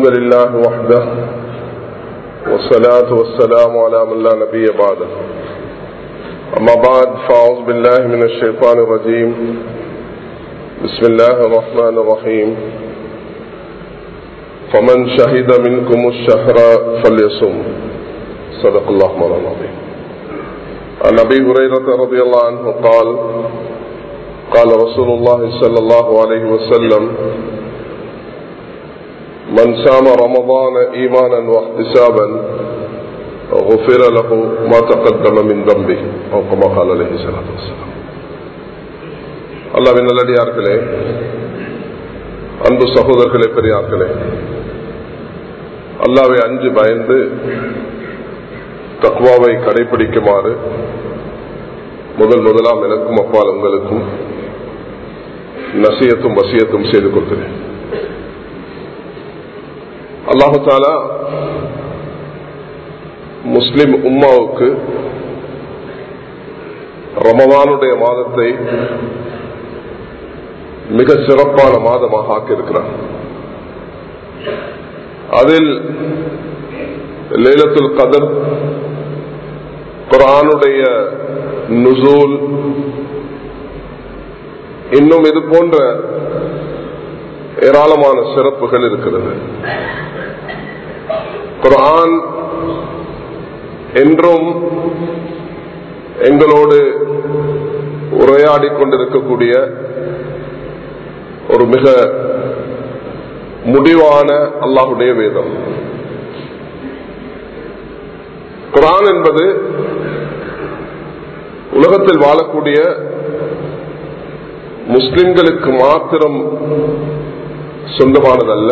الحمد لله وحده والصلاة والسلام على من لا نبي بعده أما بعد فأعوذ بالله من الشيطان الرجيم بسم الله الرحمن الرحيم فمن شهد منكم الشهر فليصم صدق الله مولانا العظيم عن ابي هريره رضي الله عنه قال قال رسول الله صلى الله عليه وسلم من سام رمضان ايمانا واحتسابا غفر له ما تقدم من ذنبه او كما قال عليه الصلاه والسلام அல்லாவின் நல்லடியார்களே அன்பு சகோதரர்களே பெரியார்களே அல்லாவை அஞ்சு பயந்து தக்வாவை கடைபிடிக்குமாறு முதல் முதலாம் எனக்கும் அப்பால் உங்களுக்கும் நசியத்தும் வசியத்தும் செய்து கொள்கிறேன் அல்லாஹு தாலா முஸ்லிம் உம்மாவுக்கு ரமவானுடைய மாதத்தை மிக சிறப்பான மாதமாக ஆக்கியிருக்கிறார் அதில் லேலத்துல் கதர் குரானுடைய நுசூல் இன்னும் இது போன்ற ஏராளமான சிறப்புகள் இருக்கிறது குரான் என்றும் எங்களோடு உரையாடி கொண்டிருக்கக்கூடிய ஒரு மிக முடிவான அல்லாஹுடைய வேதம் குரான் என்பது உலகத்தில் வாழக்கூடிய முஸ்லிம்களுக்கு மாத்திரம் சொந்தமானதல்ல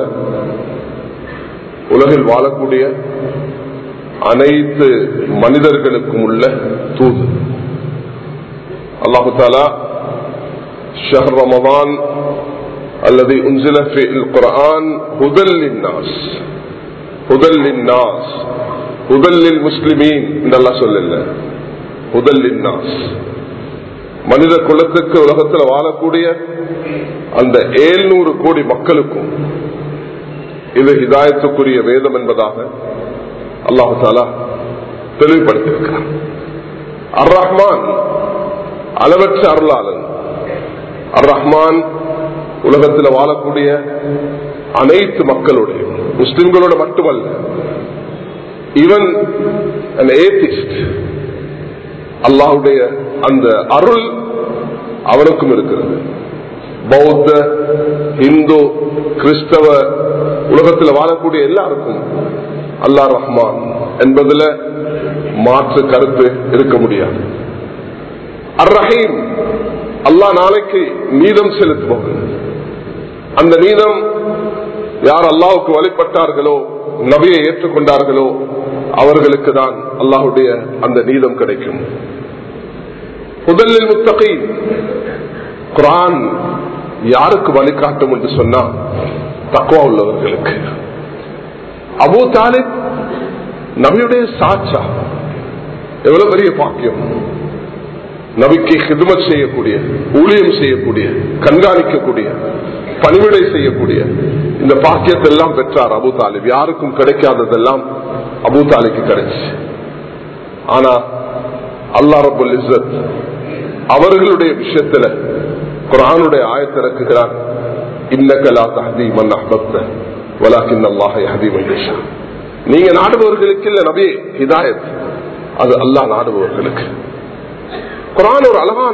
உலகில் வாழக்கூடிய அனைத்து மனிதர்களுக்கும் உள்ள தூது அல்லாஹு தாலா ஷஹர் ரமதான் அல்லது உன்சில குரான் ஹுதல் நாஸ் ஹுதல் நாஸ் ஹுதல்லில் முஸ்லிமீன் என்றெல்லாம் சொல்லல ஹுதல்லின் நாஸ் மனித குலத்துக்கு உலகத்தில் வாழக்கூடிய அந்த ஏழ்நூறு கோடி மக்களுக்கும் இது ஹிதாயத்துக்குரிய வேதம் என்பதாக அல்லாஹு தாலா தெளிவுபடுத்தியிருக்கிறார் அர் ரஹ்மான் அளவற்ற அருளாளன் அர் ரஹ்மான் உலகத்தில் வாழக்கூடிய அனைத்து மக்களுடைய முஸ்லிம்களோட மட்டுமல்ல ஈவன் அல்லாஹுடைய அந்த அருள் அவனுக்கும் இருக்கிறது பௌத்த இந்து கிறிஸ்தவ உலகத்தில் வாழக்கூடிய எல்லாருக்கும் அல்லா ரஹ்மான் என்பதுல மாற்று கருத்து இருக்க முடியாது அர் ரஹீம் அல்லா நாளைக்கு நீதம் செலுத்துபவன் அந்த நீதம் யார் அல்லாவுக்கு வழிபட்டார்களோ நபியை ஏற்றுக்கொண்டார்களோ அவர்களுக்கு தான் அல்லாஹுடைய அந்த நீதம் கிடைக்கும் முதலில் முத்தகை குரான் யாருக்கு வழிகாட்டும் என்று சொன்னா தக்குவா உள்ளவர்களுக்கு அபு தாலிப் நபியுடைய சாட்சா எவ்வளவு பெரிய பாக்கியம் நபிக்கு ஹிதுமத் செய்யக்கூடிய ஊழியம் செய்யக்கூடிய கண்காணிக்கக்கூடிய பணிவிடை செய்யக்கூடிய இந்த பாக்கியத்தை எல்லாம் பெற்றார் அபு தாலிப் யாருக்கும் கிடைக்காததெல்லாம் அபு தாலிக்கு கிடைச்சு ஆனா அல்லா ரபுல் இசத் அவர்களுடைய விஷயத்துல குரானுடைய ஆயத்திறக்குகிறார் இன்னகலா தஹதி மன் அஹ்பத்த வலாக்கின் அல்லாஹ் ஹதி மகேஷா நீங்க நாடுபவர்களுக்கு இல்ல நபி ஹிதாயத் அது அல்லாஹ் நாடுபவர்களுக்கு குரான் ஒரு அழகான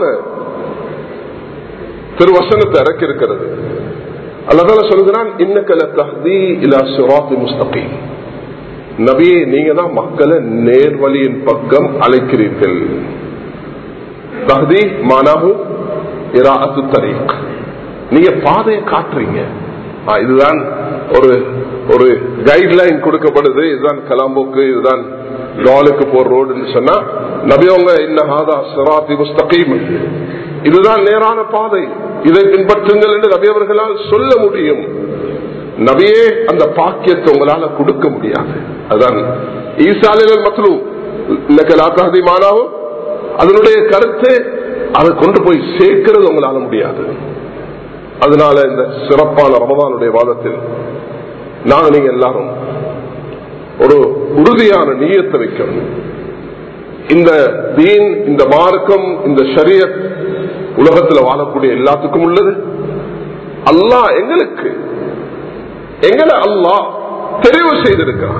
திருவசனத்தை இறக்கி இருக்கிறது அல்லதால சொல்கிறான் இன்னக்கல தஹதி இலா சுராத்தி முஸ்தகீம் நபியே நீங்க தான் மக்களை நேர்வழியின் பக்கம் அழைக்கிறீர்கள் தஹதி மானாகு இராத்து தரீக் நீங்க பாதையை காட்டுறீங்க இதுதான் ஒரு ஒரு கைட்லைன் கொடுக்கப்படுது இதுதான் கலாம்போக்கு இதுதான் டாலுக்கு போற ரோடுன்னு சொன்னா நபியவங்க இன்னஹாதா சிராத்தி முஸ்தகீம் இதுதான் நேரான பாதை இதை பின்பற்றுங்கள் என்று நபியவர்களால் சொல்ல முடியும் நபியே அந்த பாக்கியத்தை உங்களால கொடுக்க முடியாது அதுதான் ஈசாலிகள் மற்றும் இன்னக்கலாத்தாதி மானாவும் அதனுடைய கருத்து அதை கொண்டு போய் சேர்க்கிறது உங்களால முடியாது அதனால இந்த சிறப்பான ரமதானுடைய வாதத்தில் நாங்க நீங்க எல்லாரும் ஒரு உறுதியான நீயத்தை வைக்கணும் இந்த தீன் இந்த மார்க்கம் இந்த ஷரியத் உலகத்துல வாழக்கூடிய எல்லாத்துக்கும் உள்ளது அல்லாஹ் எங்களுக்கு எங்களை அல்லாஹ் தெரிவு செய்திருக்கிறான்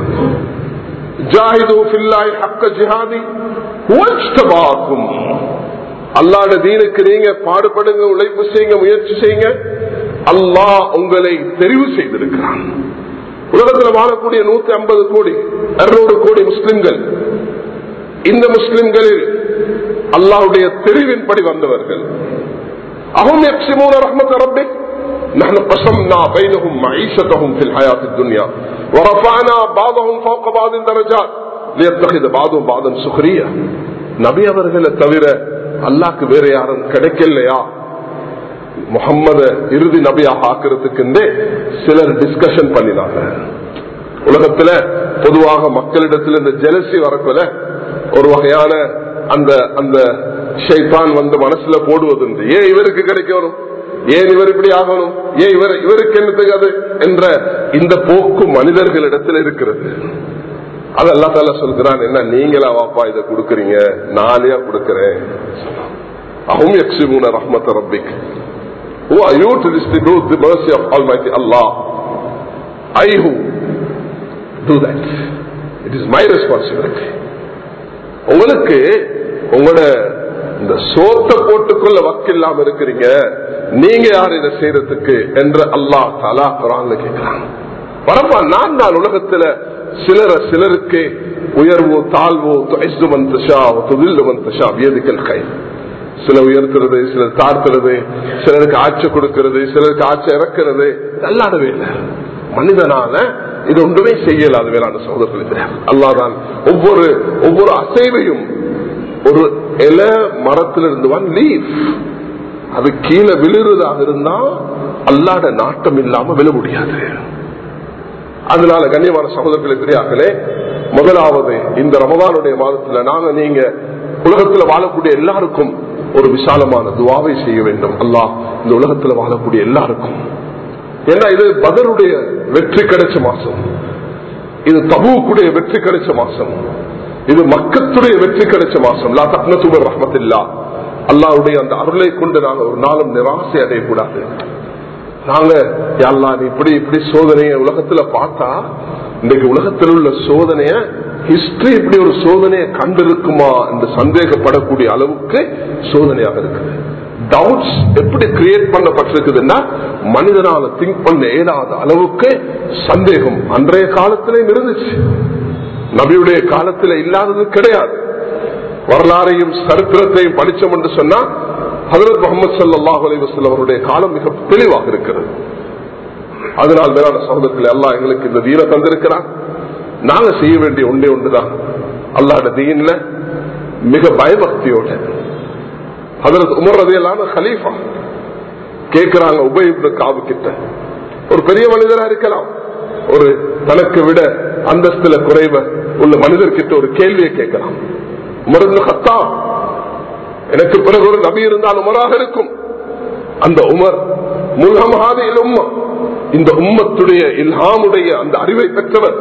ஜாஹிது ஃபில்லாஹி ஹக்க ஜிஹாதி ஹுவஜ்தபாக்கும் அல்லாஹ்ட தீனுக்கு நீங்க பாடுபடுங்க உழைப்பு செய்யுங்க முயற்சி செய்யுங்க அல்லாஹ் உங்களை தெரிவு செய்திருக்கிறான் உலகத்தில் வாழக்கூடிய நூத்தி ஐம்பது கோடி இருநூறு கோடி முஸ்லிம்கள் இந்த முஸ்லிம்களில் அல்லாஹுடைய தெரிவின்படி வந்தவர்கள் அஹும் யக்ஸிமூன ரஹ்மத் ரப்பிக் نحن قسمنا بينهم معيشتهم في الحياة الدنيا ورفعنا بعضهم فوق بعض درجات ليتخذ بعضهم بعضا سخرية நபி அவர்களை தவிர அல்லாக்கு வேற யாரும் கிடைக்கலையா முகம்மத இறுதி நபியாக ஆக்கிறதுக்கு சிலர் டிஸ்கஷன் பண்ணினாங்க உலகத்துல பொதுவாக மக்களிடத்தில் இந்த ஜெலசி வரக்குல ஒரு வகையான அந்த அந்த ஷைத்தான் வந்து மனசுல போடுவதுண்டு ஏன் இவருக்கு கிடைக்கணும் ஏன் இவர் இப்படி ஆகணும் ஏன் இவர் இவருக்கு என்ன தெரியாது என்ற இந்த போக்கு மனிதர்களிடத்தில் இருக்கிறது அது அல்லா தால சொல்கிறான் என்ன நீங்களா வாப்பா இதை கொடுக்கறீங்க நானே கொடுக்கிறேன் அஹும் யக்ஷிமூன ரஹ்மத் ரப்பிக் Who are you to distribute the mercy of Almighty Allah? I who do that. It is my responsibility. உங்களுக்கு உங்களோட இந்த சோத்தை போட்டுக்கொள்ள வக்கில்லாம இருக்கிறீங்க நீங்க யார் இதை செய்யறதுக்கு என்று அல்லாஹ் தலா குரான்ல கேட்கிறான் பரப்பா நான் தான் உலகத்துல சிலர சிலருக்கு உயர்வோ தாழ்வோ துயசு மந்தஷா துதில்லு மந்தஷா வியதிக்கல் கை சில உயர்த்துறது சிலர் தாழ்த்துறது சிலருக்கு ஆட்சி கொடுக்கிறது சிலருக்கு ஆட்சி இறக்கிறது அல்லாடவே இல்லை மனிதனால இது ஒன்றுமே செய்யலாது வேளாண் சகோதரர்களுக்கு அல்லாதான் ஒவ்வொரு ஒவ்வொரு அசைவையும் ஒரு இல மரத்திலிருந்து ஒன் லீஃப் அது கீழே விழுறதாக இருந்தா அல்லாட நாட்டம் இல்லாம விழ முடியாது அதனால கண்ணியமான சகோதரர்களை பெரியார்களே முதலாவது இந்த ரமதானுடைய மாதத்துல நாங்க நீங்க உலகத்துல வாழக்கூடிய எல்லாருக்கும் ஒரு விசாலமான துவாவை செய்ய வேண்டும் அல்லாஹ் இந்த உலகத்துல வாழக்கூடிய எல்லாருக்கும் ஏன்னா இது பதருடைய வெற்றி கிடைச்ச மாசம் இது தபுக்குடைய வெற்றி கிடைச்ச மாசம் இது மக்கத்துடைய வெற்றி கிடைச்ச மாசம் லா தக்னத்துவர் ரஹமத்தில்லா அல்லாவுடைய அந்த அருளை கொண்டு நாங்க ஒரு நாளும் நிராசை அடையக்கூடாது நாங்க யாழ்லா நீ இப்படி இப்படி சோதனைய உலகத்துல பார்த்தா இன்றைக்கு உலகத்தில் உள்ள சோதனைய ஹிஸ்டரி இப்படி ஒரு சோதனையை கண்டிருக்குமா என்று சந்தேகப்படக்கூடிய அளவுக்கு சோதனையாக இருக்குது டவுட்ஸ் எப்படி கிரியேட் பண்ணப்பட்டிருக்குதுன்னா மனிதனால திங்க் பண்ண இயலாத அளவுக்கு சந்தேகம் அன்றைய காலத்திலேயும் இருந்துச்சு நபியுடைய காலத்தில் இல்லாதது கிடையாது வரலாறையும் சரித்திரத்தையும் படிச்சோம் என்று சொன்னா ஹதரத் முகமது சல்லாஹ் அலைவசல் அவருடைய காலம் மிக தெளிவாக இருக்கிறது அதனால் மேலான சகோதரர்கள் எல்லாம் எங்களுக்கு இந்த வீர தந்திருக்கிறான் நாங்க செய்ய வேண்டிய ஒன்றே ஒன்றுதான் அல்லாட தீன்ல மிக பயபக்தியோட ஹதரத் உமர் ரதையிலான ஹலீஃபா கேட்கிறாங்க உபயோக காவு கிட்ட ஒரு பெரிய மனிதரா இருக்கலாம் ஒரு தனக்கு விட அந்தஸ்துல குறைவ உள்ள மனிதர்கிட்ட ஒரு கேள்வியை கேட்கலாம் உமர்ந்து கத்தா எனக்கு பிறகு ஒரு நபி இருந்தால் உமராக இருக்கும் அந்த உமர் முல்ஹமஹாதில் உம்மா இந்த உம்மத்துடைய இல்ஹாமுடைய அந்த அறிவை பெற்றவர்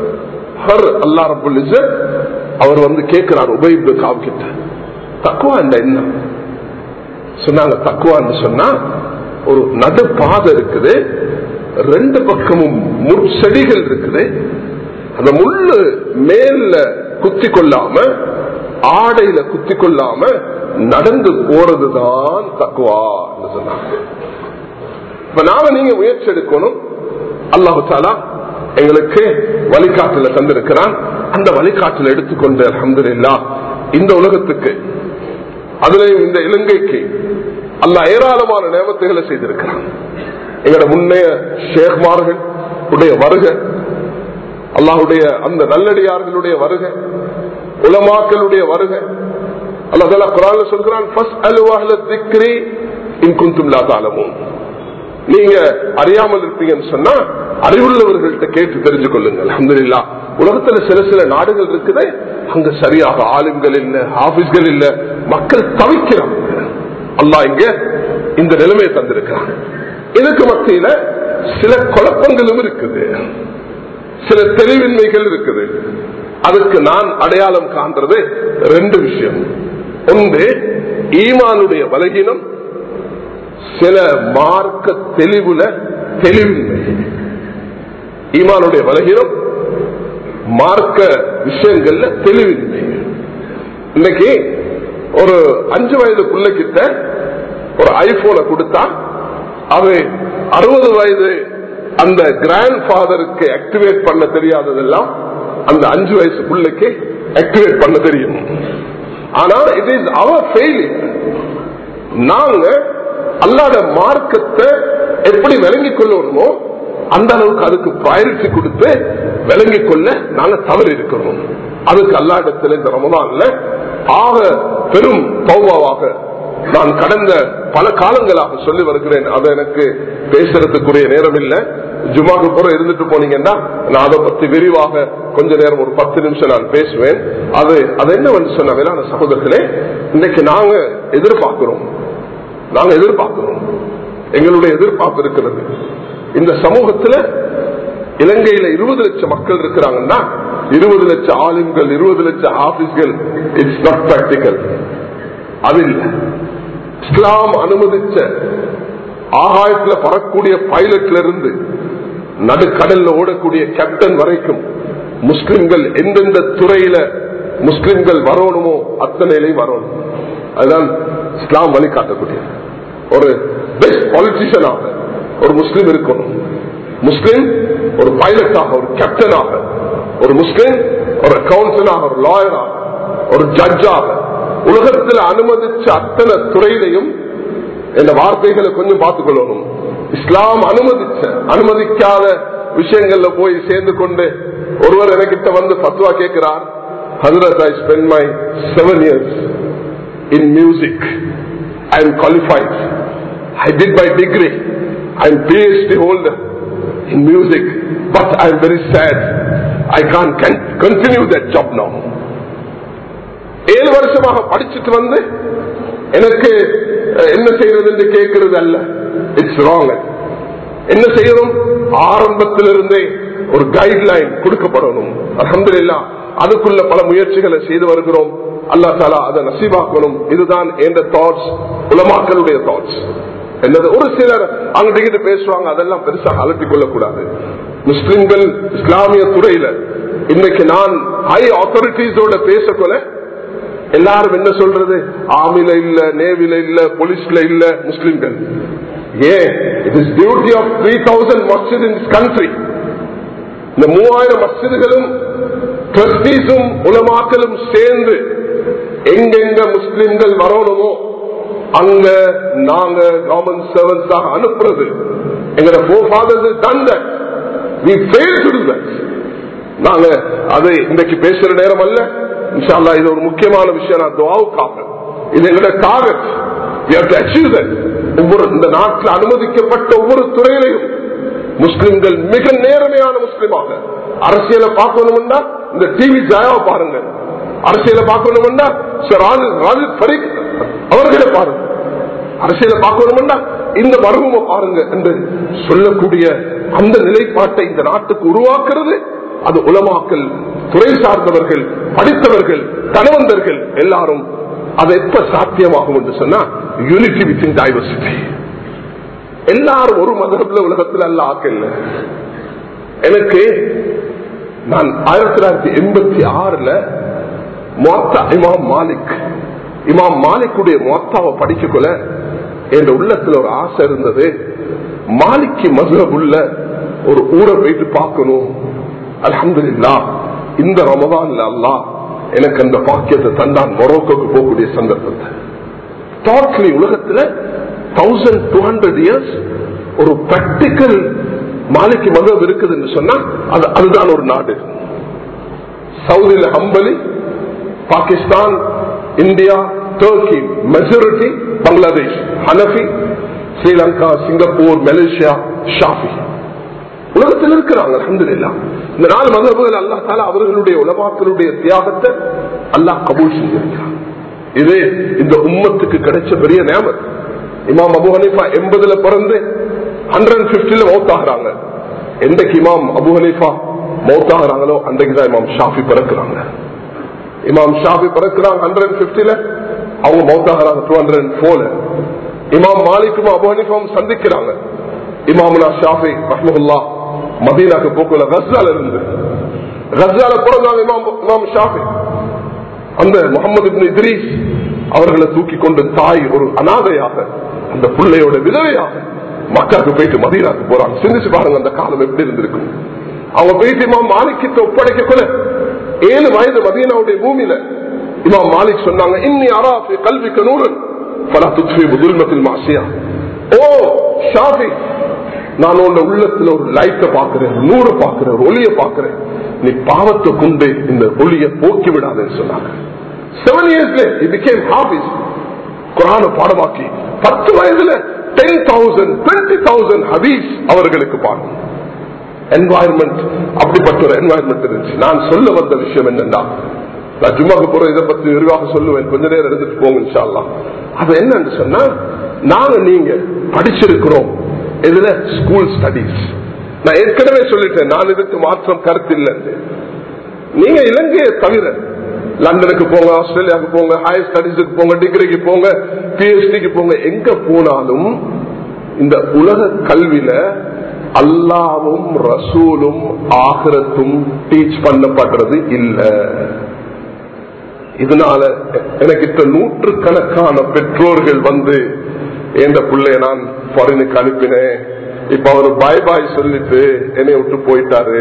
ஹர் அல்லா ரபுல் அவர் வந்து கேட்கிறார் உபயிப்து காவ் கிட்ட தக்குவா இந்த என்ன சொன்னாங்க தக்குவான்னு சொன்னா ஒரு நடு பாதை இருக்குது ரெண்டு பக்கமும் முற்செடிகள் இருக்குது அந்த முள்ளு மேல குத்தி கொள்ளாம ஆடையில குத்தி கொள்ளாம நடந்து போறதுதான் தக்குவா சொன்னாங்க இப்ப நாம நீங்க முயற்சி எடுக்கணும் அல்லாஹு தாலா எங்களுக்கு வழிகாட்டுல தந்திருக்கிறான் அந்த வழிகாட்டுல எடுத்துக்கொண்டு அலமதுல்லா இந்த உலகத்துக்கு அதுலயும் இந்த இலங்கைக்கு அல்ல ஏராளமான நேமத்துகளை செய்திருக்கிறான் எங்களோட முன்னைய ஷேக்மார்கள் உடைய வருகை அல்லாஹுடைய அந்த நல்லடியார்களுடைய வருகை உலமாக்களுடைய வருகை அல்லா குரான் சொல்கிறான் நீங்க அறியாமல் இருப்பீங்கன்னு சொன்னா அறிவுள்ளவர்கள்ட்ட கேட்டு தெரிஞ்சு கொள்ளுங்கள் அஹமதுல்லா உலகத்துல சில சில நாடுகள் இருக்குது அங்க சரியாக ஆளுங்கள் இல்ல ஆபீஸ்கள் இல்ல மக்கள் தவிக்கிறாங்க அல்லா இங்க இந்த நிலைமையை தந்திருக்கிறான் இதுக்கு மத்தியில சில குழப்பங்களும் இருக்குது சில தெளிவின்மைகள் இருக்குது அதுக்கு நான் அடையாளம் காண்றது ரெண்டு விஷயம் ஒன்று ஈமானுடைய பலகீனம் சில மார்க்க தெளிவுல தெளிவின்மை ஈமானுடைய பலகீனம் மார்க்க விஷயங்கள்ல தெளிவின்மை இன்னைக்கு ஒரு அஞ்சு வயது பிள்ளைகிட்ட ஒரு ஐபோனை கொடுத்தா அது அறுபது வயது அந்த கிராண்ட் ஃபாதருக்கு ஆக்டிவேட் பண்ண தெரியாததெல்லாம் அந்த அஞ்சு வயசு பிள்ளைக்கு ஆக்டிவேட் பண்ண தெரியும் ஆனா இட் இஸ் அவர் ஃபெயிலியர் நாங்க அல்லாத மார்க்கத்தை எப்படி விளங்கிக் கொள்ளணுமோ அந்த அளவுக்கு அதுக்கு ப்ரையாரிட்டி கொடுத்து விளங்கிக் கொள்ள நாங்க தவறு இருக்கிறோம் அதுக்கு அல்லா இடத்துல இந்த ரமதான்ல ஆக பெரும் பௌவாவாக நான் கடந்த பல காலங்களாக சொல்லி வருகிறேன் அது எனக்கு பேசுறதுக்குரிய நேரம் இல்லை ஜுமாக்கு புறம் இருந்துட்டு போனீங்கன்னா நான் அதை பத்தி விரிவாக கொஞ்ச நேரம் ஒரு பத்து நிமிஷம் நான் பேசுவேன் அது அது என்னவென்று சொன்ன வேளாண் சகோதரர்களே இன்னைக்கு நாங்க எதிர்பார்க்கிறோம் நாங்க எதிர்பார்க்கிறோம் எங்களுடைய எதிர்பார்ப்பு இருக்கிறது இந்த சமூகத்துல இலங்கையில இருபது லட்சம் மக்கள் இருக்கிறாங்கன்னா இருபது லட்சம் ஆளுங்கள் இருபது லட்சம் ஆபீஸ்கள் இட்ஸ் நாட் பிராக்டிக்கல் அது இல்லை இஸ்லாம் அனுமதிச்ச ஆகாயத்துல பறக்கூடிய பைலட்ல இருந்து நடுக்கடல்ல ஓடக்கூடிய கேப்டன் வரைக்கும் முஸ்லிம்கள் எந்தெந்த துறையில முஸ்லிம்கள் வரணுமோ அத்தனையிலையும் வரணும் அதுதான் இஸ்லாம் வழிகாட்டக்கூடியது ஒரு பெஸ்ட் பாலிட்டிஷியனாக ஒரு முஸ்லிம் இருக்கணும் முஸ்லிம் ஒரு பைலட்டாக ஒரு கேப்டனாக ஒரு முஸ்லிம் ஒரு அக்கௌண்டனாக ஒரு லாயராக ஒரு ஜட்ஜாக உலகத்தில் அனுமதிச்ச அத்தனை துறையிலையும் இந்த வார்த்தைகளை கொஞ்சம் பார்த்துக் கொள்ளணும் இஸ்லாம் அனுமதிச்ச அனுமதிக்காத விஷயங்கள்ல போய் சேர்ந்து கொண்டு ஒருவர் எனக்கிட்ட வந்து பத்வா கேட்கிறார் ஹசரத் I spend my seven years in music I'm qualified I did my degree I'm PhD holder in music but I'm very sad I can't continue that job no ஏழு வருஷமாக படிச்சுட்டு வந்து எனக்கு என்ன செய்யறது என்று கேட்கறது அல்ல இட்ஸ் ராங் என்ன செய்யணும் ஆரம்பத்திலிருந்தே ஒரு கைட்லைன் கொடுக்கப்படணும் அலமதுல்லா அதுக்குள்ள பல முயற்சிகளை செய்து வருகிறோம் அல்லா தாலா அதை நசீபாக்கணும் இதுதான் எந்த தாட்ஸ் உலமாக்களுடைய தாட்ஸ் என்னது ஒரு சிலர் அங்கிட்டு பேசுவாங்க அதெல்லாம் பெருசாக அலட்டிக் கொள்ளக்கூடாது முஸ்லிம்கள் இஸ்லாமிய துறையில இன்னைக்கு நான் ஹை ஆத்தாரிட்டிஸோட பேசக்கொள்ள எல்லாரும் என்ன சொல்றது ஆமில இல்ல நேவில இல்ல போலீஸ்ல இல்ல முஸ்லிம்கள் ஏன் it is duty of three thousand மஸ்ஜித் இன் திஸ் கண்ட்ரி இந்த மூவாயிரம் மஸ்ஜிதுகளும் ட்ரஸ்டீஸும் உலமாக்களும் சேர்ந்து எங்கெங்க முஸ்லிம்கள் வரணுமோ அங்க நாங்க கவர்மெண்ட் சர்வன்ஸாக அனுப்புறது எங்களோட forefathers done that we fail to do that நாங்க அதை இன்றைக்கு பேசுற நேரம் அல்ல இன்ஷால்லா இது ஒரு முக்கியமான விஷயம் நான் துவாவுக்காக இது எங்களோட டார்கெட் ஒவ்வொரு இந்த நாட்டில் அனுமதிக்கப்பட்ட ஒவ்வொரு துறையிலையும் முஸ்லிம்கள் மிக நேர்மையான முஸ்லிமாக அரசியலை பார்க்கணும்னா இந்த டிவி ஜாயாவை பாருங்க அரசியலை பார்க்கணும்னா ராஜித் பரீக் அவர்களை பாருங்க அரசியலை பார்க்கணும்னா இந்த மருகம பாருங்க என்று சொல்லக்கூடிய அந்த நிலைப்பாட்டை இந்த நாட்டுக்கு உருவாக்குறது அது உலமாக்கல் துறை சார்ந்தவர்கள் படித்தவர்கள் தனவந்தர்கள் எல்லாரும் அது எப்ப சாத்தியமாகும் என்று சொன்னா யூனிட்டி வித்தின் டைவர்சிட்டி எல்லாரும் ஒரு மதத்துல உலகத்தில் அல்ல ஆக்கல எனக்கு நான் ஆயிரத்தி தொள்ளாயிரத்தி எண்பத்தி ஆறுல மொத்தா இமாம் மாலிக் இமாம் மாலிக்குடைய மொத்தாவை படிக்கக்குள்ள என் உள்ளத்துல ஒரு ஆசை இருந்தது மாலிக்கு மதுரப் உள்ள ஒரு ஊரை போயிட்டு பார்க்கணும் அலமதுல்லா இந்த ரமதான்ல அல்லா எனக்கு அந்த பாக்கியத்தை தந்தான் மொரோக்கோக்கு போகக்கூடிய சந்தர்ப்பத்தை டோட்டலி உலகத்துல தௌசண்ட் டூ ஹண்ட்ரட் இயர்ஸ் ஒரு பிராக்டிக்கல் மாலிக்கு மதம் இருக்குதுன்னு சொன்னா அது அதுதான் ஒரு நாடு சவுதியில ஹம்பலி Pakistan India Turkey majority Bangladesh ஹனஃபி ஸ்ரீலங்கா சிங்கப்பூர் மலேசியா ஷாஃபி உலகத்தில் இருக்கிறாங்க அலமதுல்லா இந்த நாலு மதகுகள் அல்லா தால அவர்களுடைய உலமாக்களுடைய தியாகத்தை அல்லாஹ் கபூல் செஞ்சிருக்கிறார் இது இந்த உம்மத்துக்கு கிடைச்ச பெரிய நேமர் இமாம் அபு ஹனீஃபா எண்பதுல பிறந்து ஹண்ட்ரட் பிப்டில மௌத்தாகிறாங்க எந்தக்கு இமாம் அபு ஹனீஃபா மௌத்தாகிறாங்களோ அன்றைக்கு தான் இமாம் ஷாஃபி பிறக்கிறாங்க இமாம் ஷாஃபி பிறக்கிறாங்க ஹண்ட்ரட் பிப்டில அவங்க மௌத்தாகிறாங்க டூ ஹண்ட்ரட் போல இமாம் மாலிக்கும் அபோனிஃபாவும் சந்திக்கிறாங்க இமாமுனா ஷாஃபி ரஹ்மஹுல்லா மதீனாக்கு போக்குல கஸ்ஸால இருந்து கஸ்ஸால பிறந்தாங்க இமாம் இமாம் ஷாஃபி அந்த முகமது இப்னு இத்ரீஸ் அவர்களை தூக்கி கொண்டு தாய் ஒரு அனாதையாக அந்த பிள்ளையோட விதவையாக மக்காக்கு போயிட்டு மதீனாக்கு போறாங்க சிந்திச்சு பாருங்க அந்த காலம் எப்படி இருந்திருக்கும் அவங்க போயிட்டு இமாம் மாலிக்கிட்ட ஒப்படைக்கக்குள்ள ஏழு வயது மதீனாவுடைய பூமியில இமாம் மாலிக் சொன்னாங்க இன்னி அராஃபி கல்விக்கு நூறன் பல துத்வி புதுல்மத்தில் மாசியா ஓ ஷாஃபி நான் உன் உள்ளத்துல ஒரு லைட்டை பாக்குறேன் நூறு பாக்குறேன் ஒரு ஒளிய பாக்குறேன் நீ பாவத்தை கொண்டு இந்த ஒளியை போக்கி விடாதுன்னு சொன்னாங்க செவன் இயர்ஸ்ல பிகேம் ஹாபிஸ் குரான பாடமாக்கி பத்து வயதுல டென் தௌசண்ட் டுவெண்ட்டி தௌசண்ட் ஹபீஸ் அவர்களுக்கு பாடம் என்வாயன்மெண்ட் அப்படிப்பட்ட ஒரு என்வாயன்மெண்ட் இருந்துச்சு நான் சொல்ல வந்த விஷயம் என்னன்னா நான் ஜும்மாக்கு போற இதை பத்தி விரிவாக சொல்லுவேன் கொஞ்ச நேரம் எடுத்துட்டு போங்க இன்ஷால்லாம் அது என்னன்னு சொன்னா நாங்க நீங்க படிச்சிருக்கிறோம் இதுல ஸ்கூல் ஸ்டடிஸ் நான் ஏற்கனவே சொல்லிட்டேன் நான் இதுக்கு மாற்றம் கருத்து இல்லை நீங்க இலங்கையை தவிர லண்டனுக்கு போங்க ஆஸ்திரேலியாவுக்கு போங்க ஹையர் ஸ்டடிஸுக்கு போங்க டிகிரிக்கு போங்க பிஹெச்டிக்கு போங்க எங்க போனாலும் இந்த உலக கல்வியில அல்லாவும் ரசூலும் ஆகிரத்தும் டீச் பண்ணப்படுறது இல்லை இதனால எனக்கு இப்ப நூற்றுக்கணக்கான பெற்றோர்கள் வந்து எந்த பிள்ளைய நான் ஃபாரினுக்கு அனுப்பினேன் இப்ப அவர் பாய் பாய் சொல்லிட்டு என்னை விட்டு போயிட்டாரு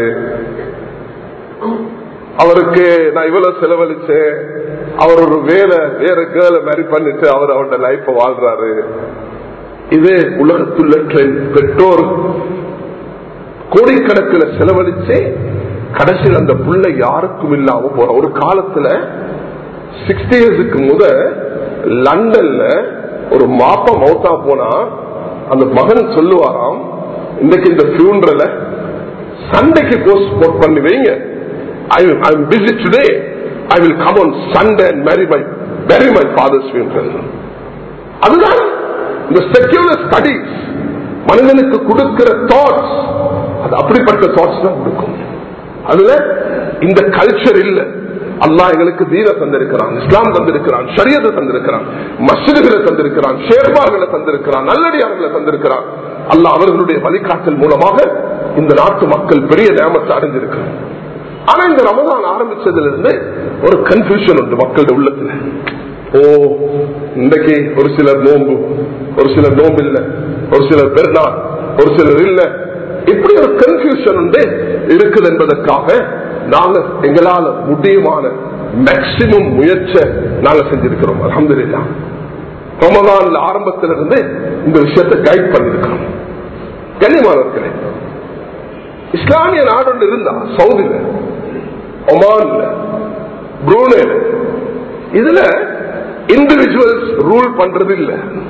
அவருக்கு நான் இவ்வளவு செலவழிச்சேன் அவர் ஒரு வேலை வேற கேர்ள மேரி பண்ணிட்டு அவர் அவரோட லைஃப வாழ்றாரு இது உலகத்துள்ள ட்ரெண்ட் பெற்றோர் கோடிக்கணக்கில் செலவழிச்சு கடைசியில் அந்த பிள்ளை யாருக்கும் இல்லாம போற ஒரு காலத்துல சிக்ஸ்டி இயர்ஸுக்கு முத லண்டன்ல ஒரு மாப்ப மௌத்தா போனா அந்த மகன் சொல்லுவாராம் இன்னைக்கு இந்த பியூன்றல சண்டைக்கு போஸ்ட் பண்ணி வைங்க I am I am busy today. I will come on Sunday and marry my bury my father's funeral. அதுதான் இந்த செக்யூலர் ஸ்டடிஸ் மனிதனுக்கு கொடுக்கிற தாட்ஸ் அது அப்படிப்பட்ட தாட்ஸ் தான் கொடுக்கும் அதுல இந்த கல்ச்சர் இல்ல அல்லாஹ் எங்களுக்கு தீன தந்திருக்கிறான் இஸ்லாம் தந்திருக்கிறான் ஷரியத்தை தந்திருக்கிறான் மசிதுகளை தந்திருக்கிறான் ஷேர்பார்களை தந்திருக்கிறான் நல்லடியார்களை தந்திருக்கிறான் அல்லாஹ் அவர்களுடைய வழிகாட்டல் மூலமாக இந்த நாட்டு மக்கள் பெரிய நேமத்தை அடைஞ்சிருக்கிறார் ஆனா இந்த ரமதான் ஆரம்பிச்சதுல இருந்து ஒரு கன்ஃபியூஷன் உண்டு மக்களுடைய உள்ளத்துல ஓ இன்றைக்கு ஒரு சிலர் நோம்பு ஒரு சிலர் நோம்பு இல்ல ஒரு சிலர் பெருநாள் ஒரு சிலர் இல்ல இப்படி ஒரு கன்ஃபியூஷன் உண்டு இருக்குது என்பதற்காக நாங்க எங்களால முடியுமான மேக்சிமம் முயற்சி நாங்க செஞ்சிருக்கிறோம் அலமதுல்லா ரமதான் ஆரம்பத்திலிருந்து இந்த விஷயத்தை கைட் பண்ணிருக்கிறோம் கண்ணியமானவர்களே இஸ்லாமிய நாடு ஒன்று இருந்தா சவுதியில ஒமான்ல புரூனேல இதுல இண்டிவிஜுவல்ஸ் ரூல் பண்றது இல்ல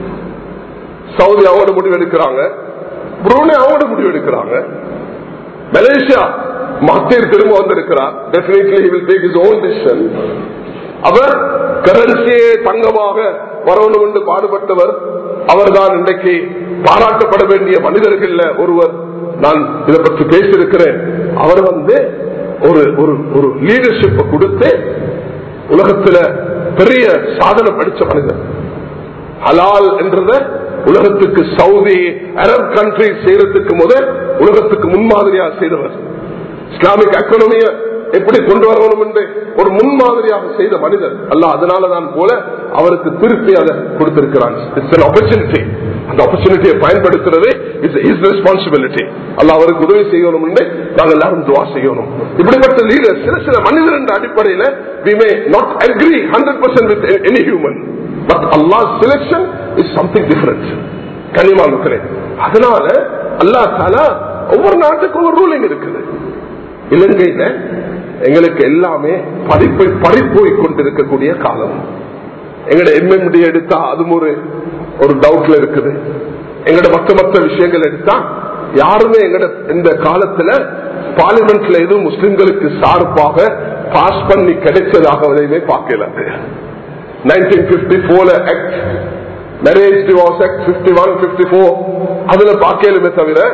சவுதி அவங்களோட முடிவு எடுக்கிறாங்க புரூனே அவங்களோட முடிவு எடுக்கிறாங்க மலேசியா மத்தியர் திரும்ப வந்திருக்கிறார் definitely will take his own decision அவர் கரன்சியே தங்கமாக வரணும் என்று பாடுபட்டவர் அவர்தான் இன்றைக்கு பாராட்டப்பட வேண்டிய மனிதர்கள் ஒருவர் நான் இதை பற்றி பேசியிருக்கிறேன் அவர் வந்து ஒரு ஒரு ஒரு லீடர்ஷிப்பை கொடுத்து உலகத்துல பெரிய சாதனை படிச்ச மனிதர் ஹலால் என்றத உலகத்துக்கு சவுதி அரப் கண்ட்ரி செய்யறதுக்கு முதல் உலகத்துக்கு முன்மாதிரியாக செய்தவர் இஸ்லாமிக் எக்கனாமிய எப்படி கொண்டு வரணும் என்று ஒரு முன்மாதிரியாக செய்த மனிதர் அல்ல அதனாலதான் போல அவருக்கு திருப்பி அதை கொடுத்திருக்கிறான் ஆப்பர்ச்சுனிட்டி அந்த ஆப்பர்ச்சுனிட்டியை பயன்படுத்துறது இஸ் ரெஸ்பான்சிபிலிட்டி அல்ல அவருக்கு உதவி செய்யணும் என்று நாங்கள் எல்லாரும் துவா செய்யணும் இப்படிப்பட்ட லீடர் சில சில மனிதர் என்ற அடிப்படையில் we may not agree hundred percent with any human but அல்லா செலக்ஷன் இஸ் சம்திங் டிஃபரன்ஸ் கனிமா இருக்கிறேன் அதனால அல்லா தாலா ஒவ்வொரு நாட்டுக்கும் ஒரு ரூலிங் இருக்குது இலங்கையில எங்களுக்கு எல்லாமே படிப்பை படிப்போய் கொண்டிருக்கக்கூடிய காலம் எங்கட எம்எம்டி எடுத்தா அதுவும் ஒரு ஒரு டவுட்ல இருக்குது எங்கட மற்ற மற்ற விஷயங்கள் எடுத்தா யாருமே எங்கட இந்த காலத்துல பார்லிமெண்ட்ல எதுவும் முஸ்லிம்களுக்கு சார்பாக பாஸ் பண்ணி கிடைச்சதாக எதையுமே பார்க்கல நைன்டீன் பிப்டி போர்ல act marriage divorce act fifty one fifty four அதுல பார்க்கலுமே தவிர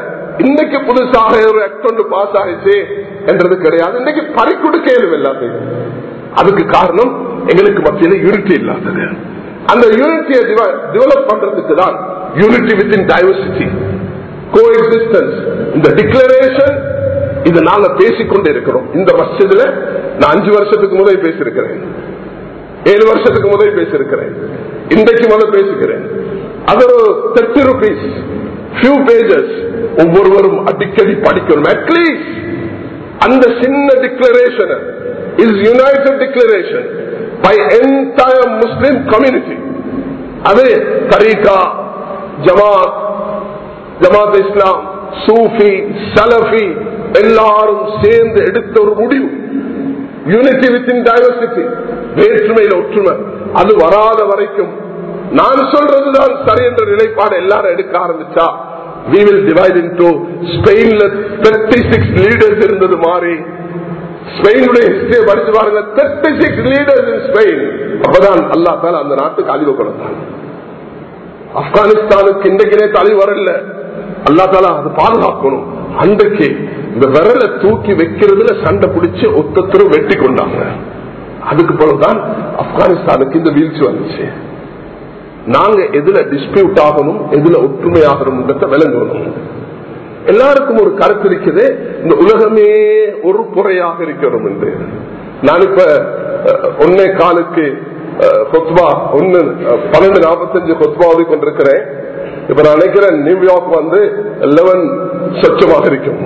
இன்னைக்கு புதுசாக ஒரு ஆக்ட் ஒன்று பாஸ் ஆயிடுச்சு என்றது கிடையாது இன்னைக்கு பறி கொடுக்க இயலும் எல்லாத்தையும் அதுக்கு காரணம் எங்களுக்கு மத்தியில யூனிட்டி இல்லாதது அந்த யூனிட்டியை டெவலப் பண்றதுக்கு தான் unity with in diversity coexistence இந்த டிக்ளரேஷன் இது நாங்க பேசிக்கொண்டே இருக்கிறோம் இந்த மஸ்ஜிதுல நான் அஞ்சு வருஷத்துக்கு முதல் பேசியிருக்கிறேன் ஏழு வருஷத்துக்கு முதல் பேசியிருக்கிறேன் இன்றைக்கு முதல் பேசுகிறேன் அது ஒரு தேர்ட்டி ருபீஸ் ஃபியூ பேஜஸ் ஒவ்வொருவரும் அடிக்கடி படிக்கணும் அட்லீஸ்ட் அந்த சின்ன declaration is united declaration by entire Muslim community அது தரீகா ஜமாத் ஜமாத் இஸ்லாம் சூஃபி சலஃபி எல்லாரும் சேர்ந்து எடுத்த ஒரு முடிவு யூனிட்டி வித் இன் டைவர்சிட்டி வேற்றுமையில் ஒற்றுமை அது வராத வரைக்கும் நான் சொல்றதுதான் சரி என்ற நிலைப்பாடு எல்லாரும் எடுக்க ஆரம்பிச்சா we will divide into ஸ்பெயின்ல 36 லீடர்ஸ் இருந்தது மாறி ஸ்பெயினுடைய ஹிஸ்டரியை படிச்சு பாருங்க 36 லீடர்ஸ் இன் ஸ்பெயின் அப்பதான் அல்லா தால அந்த நாட்டுக்கு அழிவு கொடுத்தான் ஆப்கானிஸ்தானுக்கு இன்றைக்கு நேற்று அழிவு வரல அல்லா தாலா அது பாதுகாக்கணும் அன்றைக்கு இந்த விரலை தூக்கி வைக்கிறதுல சண்டை பிடிச்சு ஒத்தத்தரும் வெட்டி கொண்டாங்க அதுக்கு பிறகுதான் ஆப்கானிஸ்தானுக்கு இந்த வீழ்ச்சி வந்துச்சு நாங்க எதுல டிஸ்பியூட் ஆகணும் எதுல ஒற்றுமை ஆகணும் விளங்கணும் எல்லாருக்கும் ஒரு கருத்து இருக்குது இந்த உலகமே ஒரு குறையாக இருக்கணும் என்று நான் இப்ப ஒன்னே காலுக்கு கொத்பா ஒன்னு பன்னெண்டு நாற்பத்தஞ்சு கொத்பாவை கொண்டிருக்கிறேன் இப்ப நான் நினைக்கிறேன் நியூயார்க் வந்து லெவன் சொச்சமாக இருக்கும்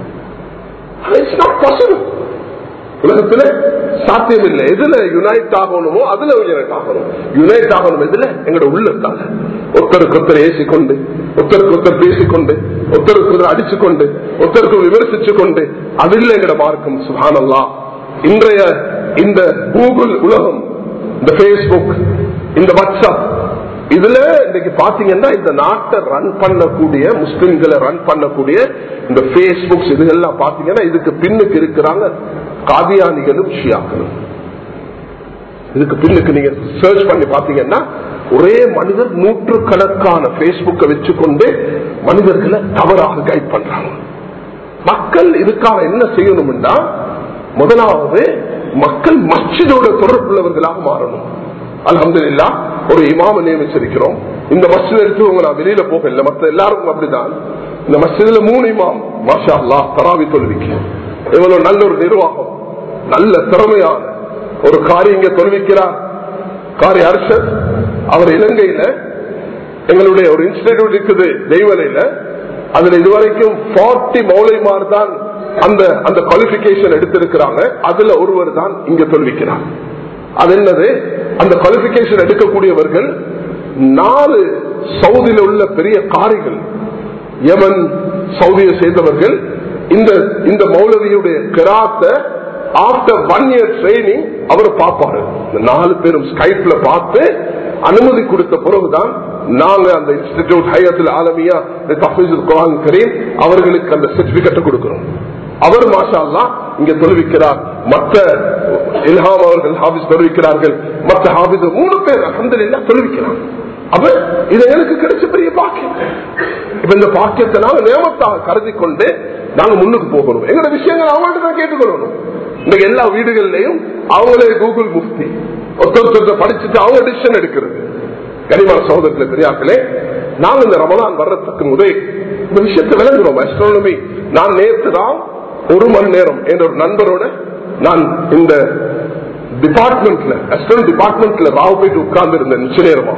உலகத்துல சாத்தியம் இல்லை எதுல யுனைட் ஆகணுமோ அதுல யுனைட் ஆகணும் யுனைட் ஆகணும் எதுல எங்களோட உள்ளத்தால ஒருத்தருக்கு ஒருத்தர் ஏசிக்கொண்டு ஒருத்தருக்கு ஒருத்தர் பேசிக்கொண்டு ஒருத்தருக்கு ஒருத்தர் அடிச்சுக்கொண்டு ஒருத்தருக்கு விமர்சிச்சு கொண்டு அதில் எங்களோட மார்க்கம் சுகானல்லா இன்றைய இந்த கூகுள் உலகம் இந்த பேஸ்புக் இந்த வாட்ஸ்அப் இதுல இன்னைக்கு பாத்தீங்கன்னா இந்த நாட்டை ரன் பண்ணக்கூடிய முஸ்லிம்களை ரன் பண்ணக்கூடிய இந்த பேஸ்புக்ஸ் இதுகள்லாம் பாத்தீங்கன்னா இதுக்கு பின்னுக்கு இருக்கிறாங்க காதியானிகளும் ஷியாக்களும் இதுக்கு பின்னுக்கு நீங்க சர்ச் பண்ணி பாத்தீங்கன்னா ஒரே மனிதர் நூற்றுக்கணக்கான பேஸ்புக்கை வச்சுக்கொண்டு மனிதர்களை தவறாக கைட் பண்றாங்க மக்கள் இதுக்காக என்ன செய்யணும்னா முதலாவது மக்கள் மஸ்ஜிதோட தொடர்புள்ளவர்களாக மாறணும் அலமதுல்லா ஒரு இமாம நியமிச்சிருக்கிறோம் இந்த மஸ்ஜித் எடுத்து நான் வெளியில போகல மற்ற எல்லாருக்கும் அப்படிதான் இந்த மஸ்ஜிதுல மூணு இமாம் மாஷா அல்லா தராவி தொழுவிக்க இவ்வளவு நல்ல ஒரு நிர்வாகம் நல்ல திறமையான ஒரு காரி இங்க தொழுவிக்கிறார் காரி அரசர் அவர் இலங்கையில எங்களுடைய ஒரு இன்ஸ்டிடியூட் இருக்குது தெய்வலையில அதுல இதுவரைக்கும் பார்ட்டி மௌலைமார் தான் அந்த அந்த குவாலிபிகேஷன் எடுத்திருக்கிறாங்க அதுல ஒருவர் தான் இங்க தொல்விக்கிறார் அது என்னது அந்த குவாலிபிகேஷன் எடுக்கக்கூடியவர்கள் நாலு சவுதியில் உள்ள பெரிய காரிகள் யமன் சவுதியை சேர்ந்தவர்கள் இந்த இந்த மௌலவியுடைய கிராத்தை ஆப்டர் ஒன் இயர் ட்ரைனிங் அவர் பார்ப்பாரு இந்த நாலு பேரும் ஸ்கைப்ல பார்த்து அனுமதி கொடுத்த பிறகுதான் நாங்க அந்த இன்ஸ்டிடியூட் ஹையத்தில் ஆலமியா குரான் கரீம் அவர்களுக்கு அந்த சர்டிபிகேட்டை கொடுக்கிறோம் அவர் மாஷா இங்க தொழுவிக்கிறார் மற்ற இல்ஹாம் அவர்கள் ஹாபிஸ் தொழுவிக்கிறார்கள் மற்ற ஹாபிஸ் மூணு பேர் அகந்தல் தொழுவிக்கிறார் அப்ப இது எனக்கு கிடைச்ச பெரிய பாக்கியம் இப்ப இந்த பாக்கியத்தை நாங்க நியமத்தாக கருதி கொண்டு நாங்க முன்னுக்கு போகணும் எங்களோட விஷயங்கள் அவங்கள்ட்ட தான் கேட்டுக்கொள்ளணும் இந்த எல்லா வீடுகள்லயும் அவங்களே கூகுள் முஃப்தி ஒருத்தர் படிச்சுட்டு அவங்க டிசிஷன் எடுக்கிறது கனிமான சகோதரத்துல பெரியாக்களே நாங்க இந்த ரமலான் வர்றதுக்கு முதல் இந்த விஷயத்தை விளங்குறோம் அஸ்ட்ரானமி நான் நேற்று தான் ஒரு மணி நேரம் என்ற ஒரு நண்பரோட நான் இந்த டிபார்ட்மெண்ட்ல அஸ்ட்ரன் டிபார்ட்மெண்ட்ல ராவ் போயிட்டு உட்கார்ந்து இருந்தேன் நிச்சய நேரமா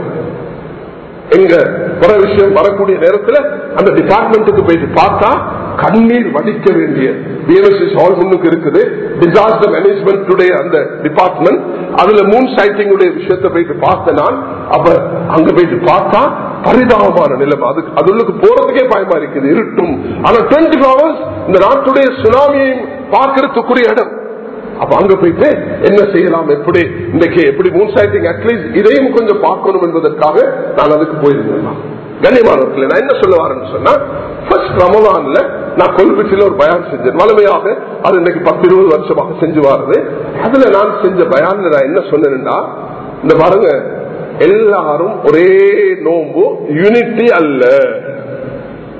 எங்க புற விஷயம் வரக்கூடிய நேரத்துல அந்த டிபார்ட்மெண்ட்டுக்கு போயிட்டு பார்த்தா கண்ணீர் வடிக்க வேண்டிய பிஎம்எஸ்எஸ் ஹால் முன்னுக்கு இருக்குது டிசாஸ்டர் மேனேஜ்மெண்ட் அந்த டிபார்ட்மெண்ட் அதுல மூன் சைட்டிங் விஷயத்தை போயிட்டு பார்த்தேன் நான் அப்ப அங்க போயிட்டு பார்த்தா பரிதாபமான நிலைமை அதுக்கு அதுக்கு போறதுக்கே பயமா இருக்குது இருட்டும் ஆனா டுவெண்ட்டி ஹவர்ஸ் இந்த நாட்டுடைய சுனாமியையும் பார்க்கறதுக்குரிய இடம் அப்ப அங்க போயிட்டு என்ன செய்யலாம் எப்படி இன்னைக்கு எப்படி மூன் சைட்டிங் அட்லீஸ்ட் இதையும் கொஞ்சம் பார்க்கணும் என்பதற்காக நான் அதுக்கு போயிருந்தேன் கண்ணியமானவர்கள் நான் என்ன சொல்ல வரேன்னு சொன்னா ஃபர்ஸ்ட் ரமலான்ல நான் கொல்பட்டியில ஒரு பயான் செஞ்சேன் வலிமையாக அது இன்னைக்கு பத்து இருபது வருஷமாக செஞ்சு வாருது அதுல நான் செஞ்ச பயான்ல நான் என்ன சொன்னேன்னா இந்த பாருங்க எல்லாரும் ஒரே நோம்பு யூனிட்டி அல்ல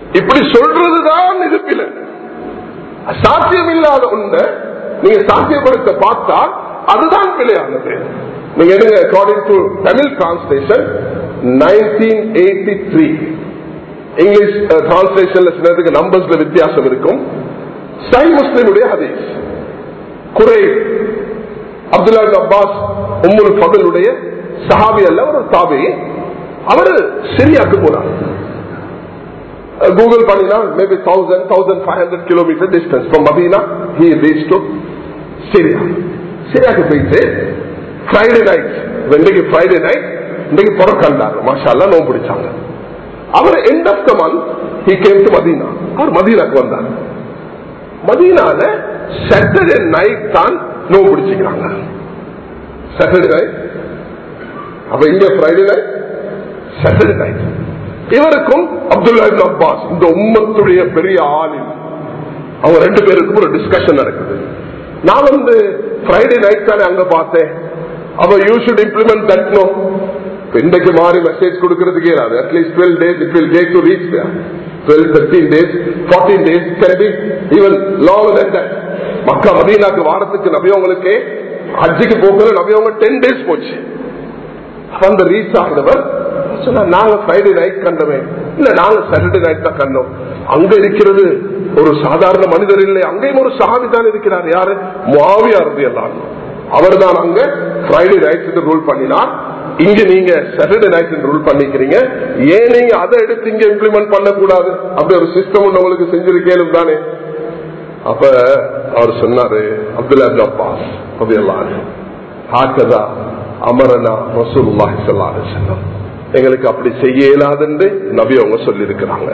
இப்படி சொல்றதுதான் இருப்பில சாத்தியம் இல்லாத ஒண்ணு நீங்க சாத்தியப்படுத்த பார்த்தா அதுதான் பிழையானது நீங்க எடுங்க according to Tamil translation nineteen eighty three English டிரான்ஸ்லேஷன்ல சிலதுக்கு நம்பர்ஸ்ல வித்தியாசம் இருக்கும் சை முஸ்லிமுடைய ஹதீஸ் குறை அப்துல்லா அப்பாஸ் உம்முல் ஃபதலுடைய சஹாபி அல்ல ஒரு தாபி அவரு சிரியாக்கு போறார் கூகுள் பண்ணினா maybe thousand thousand five hundred kilometre distance from Medina he reach to Syria சிரியாக்கு போயிட்டு ஃப்ரைடே நைட் இன்னைக்கு ஃப்ரைடே நைட் இன்னைக்கு புறக்கண்டாங்க மாஷா நோம்பு பிடிச்சாங்க அவர் end of the month he came to Medina அவர் மதீனாக்கு வந்தார் மதீனால சாட்டர்டே நைட் தான் நோம்பு பிடிச்சிக்கிறாங்க சாட்டர்டே நைட் அப்ப இங்க ஃப்ரைடே நைட் சாட்டர்டே நைட் இவருக்கும் அப்துல்லா அப்பாஸ் இந்த உம்மத்துடைய பெரிய ஆளில் அவங்க ரெண்டு பேருக்கும் ஒரு டிஸ்கஷன் நடக்குது நான் வந்து ஃப்ரைடே நைட் தானே அங்க பார்த்தேன் அவ you should implement that no இன்றைக்கு மாறி மெசேஜ் கொடுக்கறதுக்கே இல்லாது at least twelve days it will take to reach twelve thirteen days fourteen days can be even long than that Mecca மதீனாக்கு வாரத்துக்கு நபியவங்களுக்கு ஹஜ்ஜுக்கு போக்குற நபியவங்க டென் டேஸ் போச்சு அந்த ரீச் ஆகிறவர் சொன்னா நாங்க ஃப்ரைடே நைட் கண்டோமே இல்ல நாங்க சாட்டர்டே நைட் தான் கண்டோம் அங்க இருக்கிறது ஒரு சாதாரண மனிதர் இல்லை அங்கேயும் ஒரு சாமி தான் இருக்கிறார் யாரு மாவியா இருந்து எல்லாம் அவர் தான் அங்க ஃப்ரைடே நைட் ரூல் பண்ணினார் இங்க நீங்க சாட்டர்டே நைட் ரூல் பண்ணிக்கிறீங்க ஏன் நீங்க அதை எடுத்து இங்க இம்ப்ளிமெண்ட் பண்ணக்கூடாது அப்படி ஒரு சிஸ்டம் உங்களுக்கு செஞ்சிருக்கேன் தானே அப்ப அவர் சொன்னாரு அப்துல்லா அப்பாஸ் அப்படி எல்லாம் ஹாக்கதா அமரனா ரசூலுல்லாஹி ஸல்லல்லாஹு அலைஹி வஸல்லம் எங்களுக்கு அப்படி செய்ய இயலாதுன்னு நபி அவங்க சொல்லி இருக்கிறாங்க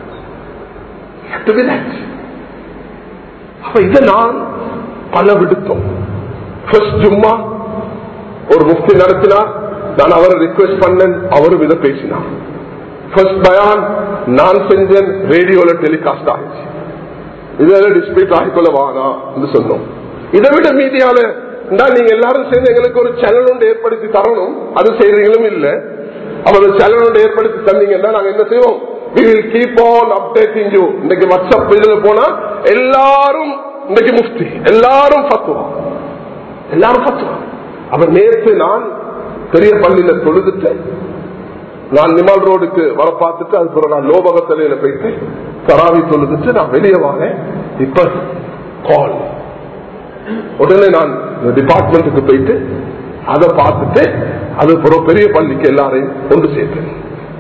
அப்ப இதை நான் பல விடுத்தோம் ஜும்மா ஒரு முஃப்தி நடத்தினார் நான் அவரை ரிக்வெஸ்ட் பண்ணேன் அவரும் இதை பேசினார் ஃபர்ஸ்ட் பயான் நான் செஞ்சேன் ரேடியோல டெலிகாஸ்ட் ஆகிச்சு இதெல்லாம் டிஸ்பிளேட் ஆகிக்கொள்ள வானா சொன்னோம் இதை விட மீதியால நீங்க எல்லாரும் சேர்ந்து எங்களுக்கு ஒரு சேனல் ஒன்று ஏற்படுத்தி தரணும் அது செய்யறீங்களும் இல்ல அவர் சேனல் ஒன்று ஏற்படுத்தி தந்தீங்கன்னா நாங்க என்ன செய்வோம் we will keep on updating you இன்னைக்கு வாட்ஸ்அப் இதுல போனா எல்லாரும் இன்னைக்கு முஃப்தி எல்லாரும் பத்துவா எல்லாரும் பத்துவா அவர் நேற்று நான் பெரிய பள்ளியில தொழுதுட்டு நான் நிமால் ரோடுக்கு வர பார்த்துட்டு அதுக்கு நான் லோபகத்தலையில போயிட்டு தராவி தொழுதுட்டு நான் வெளியே வாங்க இப்ப கால் உடனே நான் டிபார்ட்மெண்ட்டுக்கு போயிட்டு அதை பார்த்துட்டு அது பெரிய பள்ளிக்கு எல்லாரையும் கொண்டு சேர்த்தேன்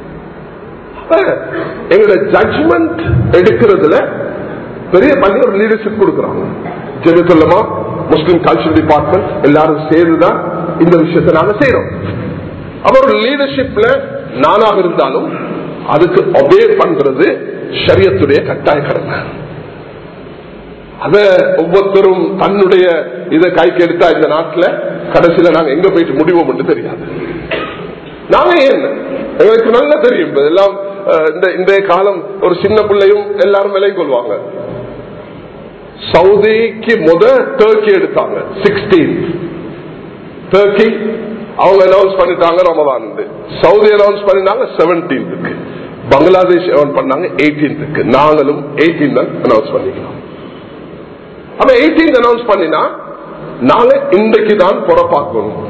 எங்களோட ஜட்ஜ்மெண்ட் எடுக்கிறதுல பெரிய பள்ளி ஒரு லீடர்ஷிப் கொடுக்குறாங்க ஜெமித்துல்லமா முஸ்லிம் கல்ச்சர் டிபார்ட்மெண்ட் எல்லாரும் சேர்ந்துதான் இந்த விஷயத்தை நாங்க செய்யறோம் அவர் ஒரு லீடர்ஷிப்ல நானாக இருந்தாலும் அதுக்கு ஒபே பண்றது சரியத்துடைய கட்டாய கடமை அத ஒவ்வொருத்தரும் தன்னுடைய இதை கைக்கு எடுத்தா இந்த நாட்டில் கடைசியில நாங்க எங்க போயிட்டு முடிவோம் என்று தெரியாது நாங்க ஏன் எங்களுக்கு நல்லா தெரியும் எல்லாம் இந்த காலம் ஒரு சின்ன பிள்ளையும் எல்லாரும் விலை கொள்வாங்க சவுதிக்கு முத டர்க்கி எடுத்தாங்க சிக்ஸ்டீன் டர்க்கி அவங்க அனௌன்ஸ் பண்ணிட்டாங்க ரமதான் சவுதி அனௌன்ஸ் பண்ணினாங்க செவன்டீன்த்துக்கு பங்களாதேஷ் பண்ணாங்க எயிட்டீன்த்துக்கு நாங்களும் எயிட்டீன் தான் அனௌன்ஸ் பண்ணிக்கலாம் அப்ப எயிட்டீன் அனௌன்ஸ் பண்ணினா நாங்க இன்றைக்கு தான் புறப்பாக்கணும்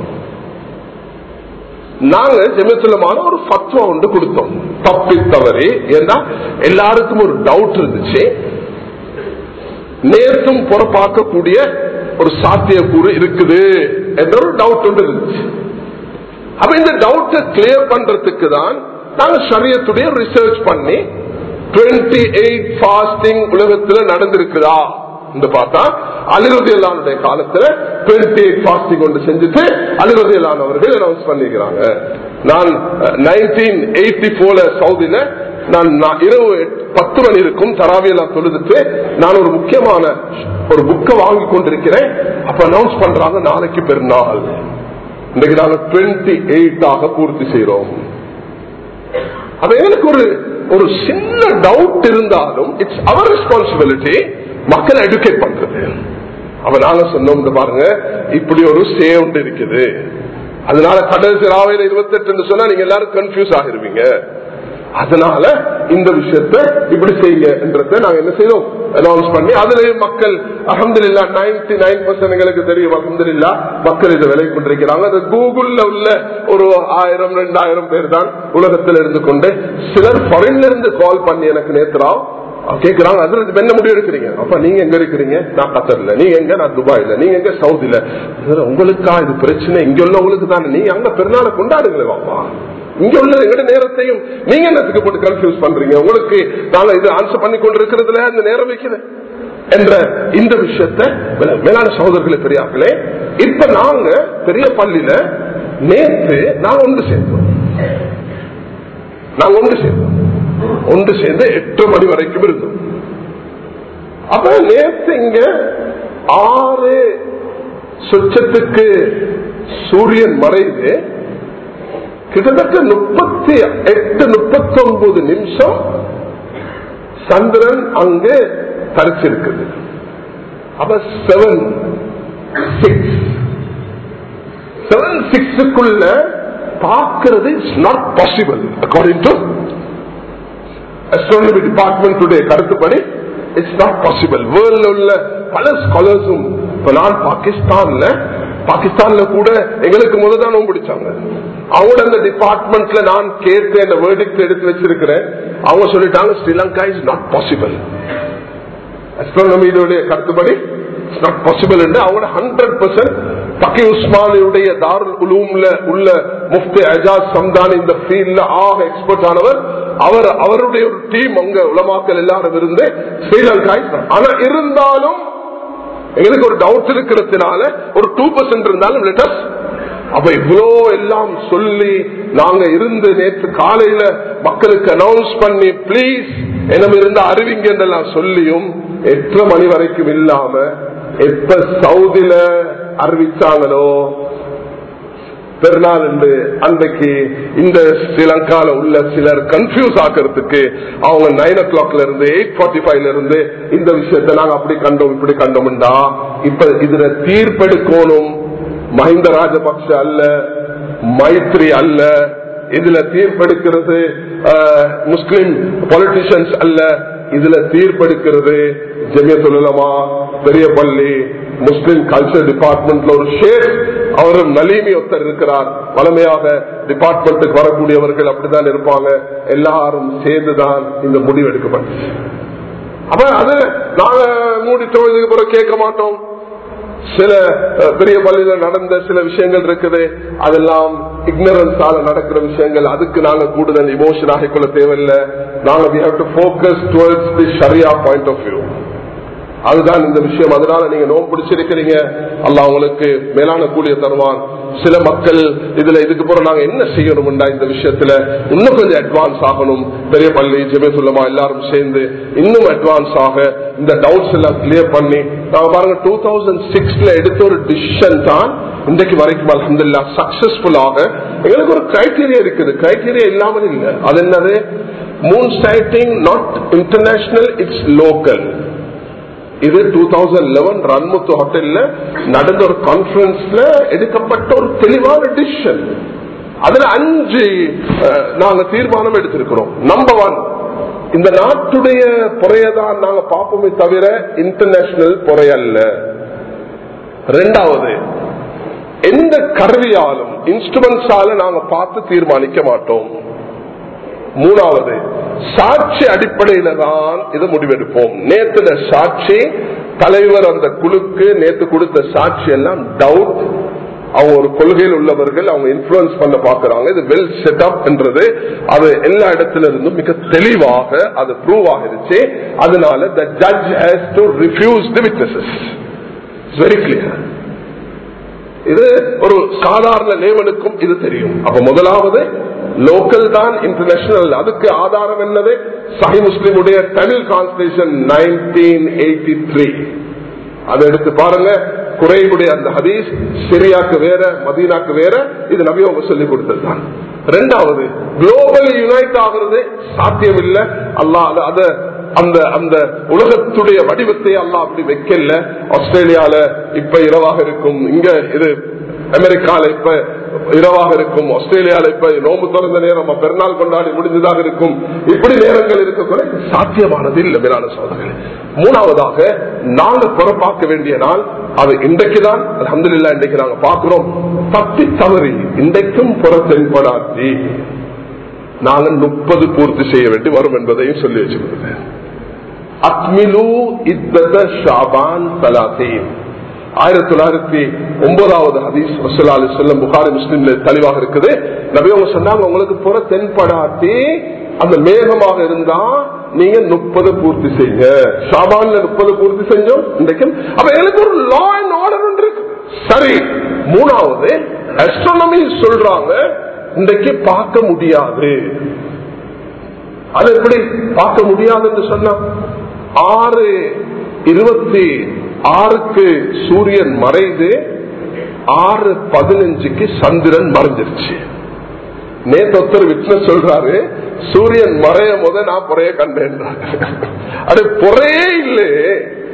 நாங்க ஜெமத்துலமான ஒரு பத்துவா ஒன்று கொடுத்தோம் தப்பி தவறி ஏன்னா எல்லாருக்கும் ஒரு டவுட் இருந்துச்சு நேர்த்தும் புறப்பாக்கக்கூடிய ஒரு சாத்தியக்கூறு இருக்குது என்ற ஒரு டவுட் ஒன்று இருந்துச்சு அப்ப இந்த டவுட்டை கிளியர் பண்றதுக்கு தான் நாங்க சரியத்துடைய ரிசர்ச் பண்ணி டுவெண்ட்டி எயிட் பாஸ்டிங் உலகத்துல நடந்திருக்குதா பார்த்தா அலிரதியலானுடைய காலத்துல டுவெண்ட்டி எயிட் பாஸ்டிங் ஒன்று செஞ்சுட்டு அலிரதியலானவர்கள் அனௌன்ஸ் பண்ணிக்கிறாங்க நான் நைன்டீன் எயிட்டி போல சவுதியில நான் இரவு பத்து மணி இருக்கும் தராவியெல்லாம் தொழுதுட்டு நான் ஒரு முக்கியமான ஒரு புக்கை வாங்கி கொண்டிருக்கிறேன் அப்ப அனௌன்ஸ் பண்றாங்க நாளைக்கு பெருநாள் இன்னைக்கு நாங்க டுவெண்ட்டி எயிட்டாக பூர்த்தி செய்யறோம் அது எங்களுக்கு ஒரு ஒரு சின்ன டவுட் இருந்தாலும் இட்ஸ் அவர் ரெஸ்பான்சிபிலிட்டி மக்களை எடுக்கேட் பண்றது அப்ப நாங்க சொன்னோம் பாருங்க இப்படி ஒரு சேவ் இருக்குது அதனால கடைசி ராவையில இருபத்தி எட்டு சொன்னா நீங்க எல்லாரும் கன்ஃபியூஸ் ஆகிருவீங்க அதனால இந்த விஷயத்தை இப்படி செய்யுங்க என்றதை நாங்க என்ன செய்தோம் அனௌன்ஸ் பண்ணி அதுல மக்கள் அஹமதுல்லா நைன்டி நைன் பர்சன்ட் எங்களுக்கு தெரியும் அஹமதுல்லா மக்கள் இதை விலை கொண்டிருக்கிறாங்க அது கூகுள்ல உள்ள ஒரு ஆயிரம் ரெண்டாயிரம் பேர் தான் உலகத்தில் இருந்து கொண்டு சிலர் ஃபாரின்ல இருந்து கால் பண்ணி எனக்கு நேத்துறான் கேட்கிறாங்க அதுல இருந்து என்ன முடிவு எடுக்கிறீங்க அப்ப நீங்க எங்க இருக்கிறீங்க நான் கத்தர்ல நீங்க எங்க நான் துபாயில நீங்க எங்க சவுதியில உங்களுக்கா இது பிரச்சனை இங்க உள்ளவங்களுக்கு தானே நீங்க அங்க பெருநாளை கொண்டாடுங்களே வாப்பா இங்க உள்ள எங்கட நேரத்தையும் நீங்க என்னத்துக்கு போட்டு கன்ஃபியூஸ் பண்றீங்க உங்களுக்கு நாங்க இது ஆன்சர் பண்ணி கொண்டிருக்கிறதுல அந்த நேரம் வைக்கிறேன் என்ற இந்த விஷயத்த மேலான சகோதரர்களே பெரியார்களே இப்ப நாங்க பெரிய பள்ளியில நேற்று நாங்க ஒன்று சேர்ந்தோம் நாங்க ஒன்று சேர்ந்தோம் ஒன்று சேர்ந்து எட்டு மணி வரைக்கும் இருந்தோம் அப்ப நேற்று இங்க ஆறு சொச்சத்துக்கு சூரியன் மறைந்து கிட்டத்தட்ட முப்பத்தி எட்டு முப்பத்தி ஒன்பது நிமிஷம் சந்திரன் அங்கு தரிச்சிருக்குது அப்ப செவன் சிக்ஸ் செவன் சிக்ஸுக்குள்ள பார்க்கிறது it's not possible according to astronomy department today கருத்துப்படி இட்ஸ் நாட் பாசிபிள் வேர்ல்ட்ல உள்ள பல ஸ்காலர்ஸும் இப்ப நான் பாகிஸ்தான்ல பாகிஸ்தான்ல கூட எங்களுக்கு முதல்தான் பிடிச்சாங்க அவங்க அந்த டிபார்ட்மெண்ட்ல நான் கேட்டு அந்த வேர்டிக்ட் எடுத்து வச்சிருக்கிறேன் அவங்க சொல்லிட்டாங்க ஸ்ரீலங்கா இஸ் நாட் பாசிபிள் அஸ்ட்ரானமியுடைய கருத்துப்படி இட்ஸ் நாட் பாசிபிள் என்று அவங்க ஹண்ட்ரட் பர்சன்ட் பக்கி உஸ்மானியுடைய தாருல் உலூம்ல உள்ள முஃப்தி அஜாஸ் சம்தான் இந்த ஃபீல்ட்ல ஆக எக்ஸ்பர்ட் ஆனவர் அவர் அவருடைய ஒரு டீம் அங்க உலமாக்கல் எல்லாரும் இருந்து ஸ்ரீலங்கா ஆனா இருந்தாலும் எங்களுக்கு ஒரு டவுட் இருக்கிறதுனால ஒரு டூ பர்சன்ட் இருந்தாலும் லெட்டஸ் அப்ப இவ்வளோ எல்லாம் சொல்லி நாங்க இருந்து நேற்று காலையில மக்களுக்கு அனௌன்ஸ் பண்ணி பிளீஸ் என்ன இருந்த அறிவிங்க என்றெல்லாம் சொல்லியும் எட்டரை மணி வரைக்கும் இல்லாம எப்ப சவுதியில அறிவிச்சாங்களோ பெருநாள் என்று அன்றைக்கு இந்த ஸ்ரீலங்கால உள்ள சிலர் கன்ஃபியூஸ் ஆக்கிறதுக்கு அவங்க நைன் ஓ கிளாக்ல இருந்து எயிட் ஃபார்ட்டி ஃபைவ்ல இருந்து இந்த விஷயத்தை நாங்க அப்படி கண்டோம் இப்படி கண்டோம்டா இப்ப இதுல தீர்ப்பெடுக்கணும் மஹிந்த ராஜபக்ஷ அல்ல மைத்ரி அல்ல இதுல தீர்ப்பெடுக்கிறது முஸ்லிம் பொலிட்டிஷியன்ஸ் அல்ல இதுல தீர்ப்பெடுக்கிறது ஜெமியத்துலமா பெரிய பள்ளி முஸ்லிம் கல்ச்சர் டிபார்ட்மெண்ட்ல ஒரு ஷேக் அவரும் நலீமி ஒருத்தர் இருக்கிறார் வளமையாக டிபார்ட்மெண்ட்டுக்கு வரக்கூடியவர்கள் அப்படித்தான் இருப்பாங்க எல்லாரும் சேர்ந்துதான் இந்த முடிவு எடுக்கப்பட்டுச்சு அப்ப அது நாங்க மூடிட்டோம் இதுக்கு பிறகு கேட்க மாட்டோம் சில பெரிய பள்ளியில நடந்த சில விஷயங்கள் இருக்குது அதெல்லாம் இக்னரன்ஸால நடக்கிற விஷயங்கள் அதுக்கு நாங்க கூடுதல் இமோஷன் ஆகிக்கொள்ள தேவையில்லை நாங்க we have to focus towards the ஷரியா பாயிண்ட் ஆஃப் வியூ அதுதான் இந்த விஷயம் அதனால நீங்க நோம்பு பிடிச்சிருக்கிறீங்க அல்ல அவங்களுக்கு மேலான கூலிய தருவான் சில மக்கள் இதுல இதுக்கு போற நாங்க என்ன செய்யணும்டா இந்த விஷயத்துல இன்னும் கொஞ்சம் அட்வான்ஸ் ஆகணும் பெரிய பள்ளி ஜெமிசுல்லமா எல்லாரும் சேர்ந்து இன்னும் அட்வான்ஸ் ஆக இந்த டவுட்ஸ் எல்லாம் கிளியர் பண்ணி நாங்க பாருங்க டூ தௌசண்ட் சிக்ஸ்ல எடுத்த ஒரு டிசிஷன் தான் இன்றைக்கு வரைக்கும் அலமதுல்லா சக்சஸ்ஃபுல்லாக எங்களுக்கு ஒரு கிரைடீரியா இருக்குது கிரைடீரியா இல்லாமல் இல்லை அது என்னது moon sighting not international it's local இது டூ தௌசண்ட் லெவன் ரன்முத்து ஹோட்டல்ல நடந்த ஒரு கான்பரன்ஸ்ல எடுக்கப்பட்ட ஒரு தெளிவான டிசிஷன் அதுல அஞ்சு நாங்க தீர்மானம் எடுத்திருக்கிறோம் நம்பர் ஒன் இந்த நாட்டுடைய பொறையதான் நாங்க பார்ப்போமே தவிர இன்டர்நேஷனல் பொறையல்ல ரெண்டாவது எந்த கருவியாலும் இன்ஸ்ட்ருமெண்ட்ஸால நாங்க பார்த்து தீர்மானிக்க மாட்டோம் மூணாவது சாட்சி அடிப்படையில தான் இதை முடிவெடுப்போம் நேத்துல சாட்சி தலைவர் அந்த குழுக்கு நேத்து கொடுத்த சாட்சி எல்லாம் டவுட் அவங்க ஒரு கொள்கையில் உள்ளவர்கள் அவங்க இன்ஃபுளுன்ஸ் பண்ண பாக்குறாங்க இது வெல் செட் அப் என்றது அது எல்லா இடத்துல இருந்தும் மிக தெளிவாக அது ப்ரூவ் ஆகிருச்சு அதனால the judge has to refuse the witnesses very clear இது ஒரு சாதாரண லேவனுக்கும் இது தெரியும் அப்ப முதலாவது லோக்கல் தான் இன்டர்நேஷனல் அதுக்கு ஆதாரம் என்னது சஹி முஸ்லிமுடைய Tamil constitution nineteen eighty three அதை எடுத்து பாருங்க குறைவுடைய அந்த ஹதீஸ் சிரியாக்கு வேற மதீனாக்கு வேற இது நபி அவங்க சொல்லி கொடுத்தது தான் ரெண்டாவது குளோபல் யுனைட் ஆகிறது சாத்தியம் இல்லை அல்லா அத அந்த அந்த உலகத்துடைய வடிவத்தை அல்லா அப்படி வைக்கல ஆஸ்திரேலியால இப்ப இரவாக இருக்கும் இங்க இது அமெரிக்கால இப்ப இரவாக இருக்கும் ஆஸ்திரேலியால இப்ப நோம்பு திறந்த நேரம் பெருநாள் கொண்டாடி முடிஞ்சதாக இருக்கும் இப்படி நேரங்கள் இருக்கக்கூட சாத்தியமானது இல்லை மேலான சோதனை மூணாவதாக நாங்க புறப்பாக்க வேண்டிய நாள் அது இன்றைக்குதான் அலமதுல்லா இன்றைக்கு நாங்க பார்க்கிறோம் தப்பி தவறி இன்றைக்கும் புற தென்படாதி நாங்கள் முப்பது பூர்த்தி செய்ய வேண்டி வரும் என்பதையும் சொல்லி வச்சுக்கிறேன் அக்மிலு இத்தத ஷாபான் தலாத்தீன் ஆயிரத்தி தொள்ளாயிரத்தி ஒன்பதாவது ஹதீஸ் வசூல் அலி சொல்லம் புகாரி முஸ்லீம்ல தெளிவாக இருக்குது நபியவங்க சொன்னாங்க உங்களுக்கு புற தென்படாட்டி அந்த மேகமாக இருந்தா நீங்க முப்பது பூர்த்தி செய்யுங்க ஷாபான்ல முப்பது பூர்த்தி செஞ்சோம் இன்றைக்கு அப்ப எங்களுக்கு ஒரு லா அண்ட் ஆர்டர் இருக்கு சரி மூணாவது அஸ்ட்ரானமி சொல்றாங்க இன்றைக்கு பார்க்க முடியாது அது எப்படி பார்க்க முடியாதுன்னு சொன்னா ஆறு இருபத்தி ஆறுக்கு சூரியன் மறைந்து ஆறு பதினஞ்சுக்கு சந்திரன் மறைஞ்சிருச்சு நேத்தொத்தர் விட்னஸ் சொல்றாரு சூரியன் மறைய போத நான் பொறைய கண்டேன் அது பொறையே இல்லையே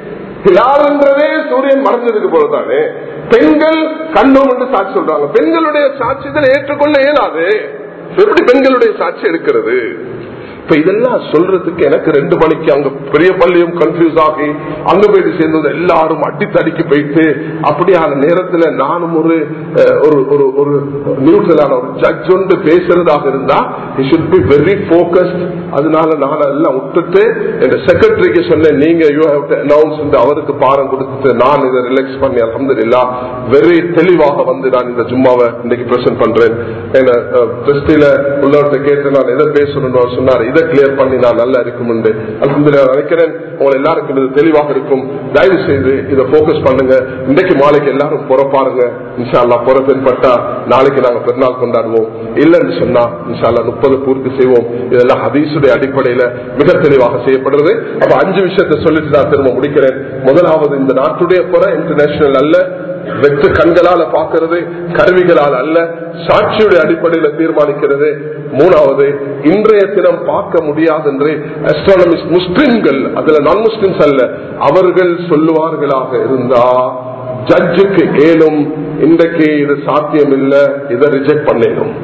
யாருன்றதே சூரியன் மறைஞ்சதுக்கு போலதானே பெண்கள் கண்டோம் என்று சாட்சி சொல்றாங்க பெண்களுடைய சாட்சிகள் ஏற்றுக்கொள்ள இயலாது எப்படி பெண்களுடைய சாட்சி இருக்கிறது இப்ப இதெல்லாம் சொல்றதுக்கு எனக்கு ரெண்டு மணிக்கு அங்க பெரிய பள்ளியும் கன்ஃபியூஸ் ஆகி அங்க போயிட்டு சேர்ந்தது எல்லாரும் அடித்தடிக்கு போயிட்டு அப்படியான நேரத்துல நானும் ஒரு ஒரு ஒரு ஒரு நியூட்ரலான ஒரு ஜட்ஜ் ஒன்று பேசுறதாக இருந்தா it should be very focused அதனால நான் எல்லாம் விட்டுட்டு என் செக்ரட்டரிக்கு சொன்னேன் நீங்க யூ ஹேவ் டு அனௌன்ஸ் அவருக்கு பாரம் கொடுத்துட்டு நான் இதை ரிலாக்ஸ் பண்ணி அலமது வெரி தெளிவாக வந்து நான் இந்த ஜும்மாவை இன்னைக்கு பிரசன்ட் பண்றேன் பிரஸ்டில உள்ளவர்கிட்ட கேட்டு நான் எதை பேசணும்னு அவர் சொன்னார் இதை கிளியர் பண்ணி நான் நல்லா இருக்கும் அலமது நினைக்கிறேன் உங்களை எல்லாருக்கும் இது தெளிவாக இருக்கும் தயவு செய்து இதை போக்கஸ் பண்ணுங்க இன்றைக்கு மாலைக்கு எல்லாரும் புறப்பாருங்க இன்ஷால்லா புற தென்பட்டா நாளைக்கு நாங்க பெருநாள் கொண்டாடுவோம் இல்லைன்னு சொன்னா இன்ஷால்லா முப்பது பூர்த்தி செய்வோம் இதெல்லாம் ஹதீசுடைய அடிப்படையில மிக தெளிவாக செய்யப்படுறது அப்ப அஞ்சு விஷயத்தை சொல்லிட்டு நான் திரும்ப முடிக்கிறேன் முதலாவது இந்த நாட்டுடைய புற இன்டர்நேஷனல் அல்ல வெற்று கண்களால பார்க்கிறது கருவிகளால் அல்ல சாட்சியுடைய அடிப்படையில் தீர்மானிக்கிறது மூணாவது இன்றைய தினம் பார்க்க முடியாது என்று அஸ்ட்ரானமிஸ்ட் முஸ்லிம்கள் அதுல நான் முஸ்லிம்ஸ் அல்ல அவர்கள் சொல்லுவார்களாக இருந்தா ஜட்ஜுக்கு ஏலும் இன்றைக்கு இது சாத்தியம் இல்ல இதை ரிஜெக்ட் பண்ணிடும்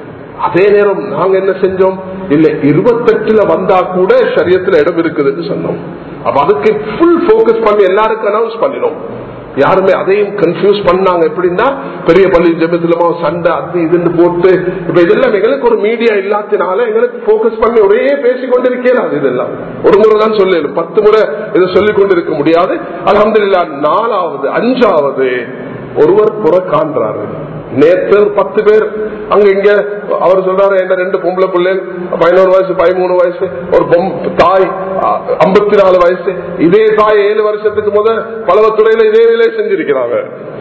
அதே நேரம் நாங்க என்ன செஞ்சோம் இல்ல இருபத்தெட்டுல வந்தா கூட சரியத்துல இடம் இருக்குதுன்னு சொன்னோம் அப்ப அதுக்கு ஃபுல் போக்கஸ் பண்ணி எல்லாருக்கும் அனௌன்ஸ் பண்ணிடும் யாருமே அதையும் கன்ஃபியூஸ் பண்ணாங்க எப்படின்னா பெரிய பள்ளி ஜெபத்துலமா சண்டை அது இதுன்னு போட்டு இப்ப இதெல்லாம் எங்களுக்கு ஒரு மீடியா இல்லாதனால எங்களுக்கு போக்கஸ் பண்ணி ஒரே பேசி கொண்டிருக்கிறாது இதெல்லாம் ஒரு முறை தான் சொல்லு பத்து முறை இதை சொல்லிக் கொண்டிருக்க முடியாது அலமதுல்லா நாலாவது அஞ்சாவது ஒருவர் புற காண்றாரு நேற்று பத்து பேர் அங்க இங்க அவர் சொல்றாரு என்ன ரெண்டு பொம்பளை பிள்ளை பதினோரு வயசு பதிமூணு வயசு ஒரு தாய் ஐம்பத்தி நாலு வயசு இதே தாய் ஏழு வருஷத்துக்கு முத பலவத்துறையில இதே வேலையை செஞ்சிருக்கிறாங்க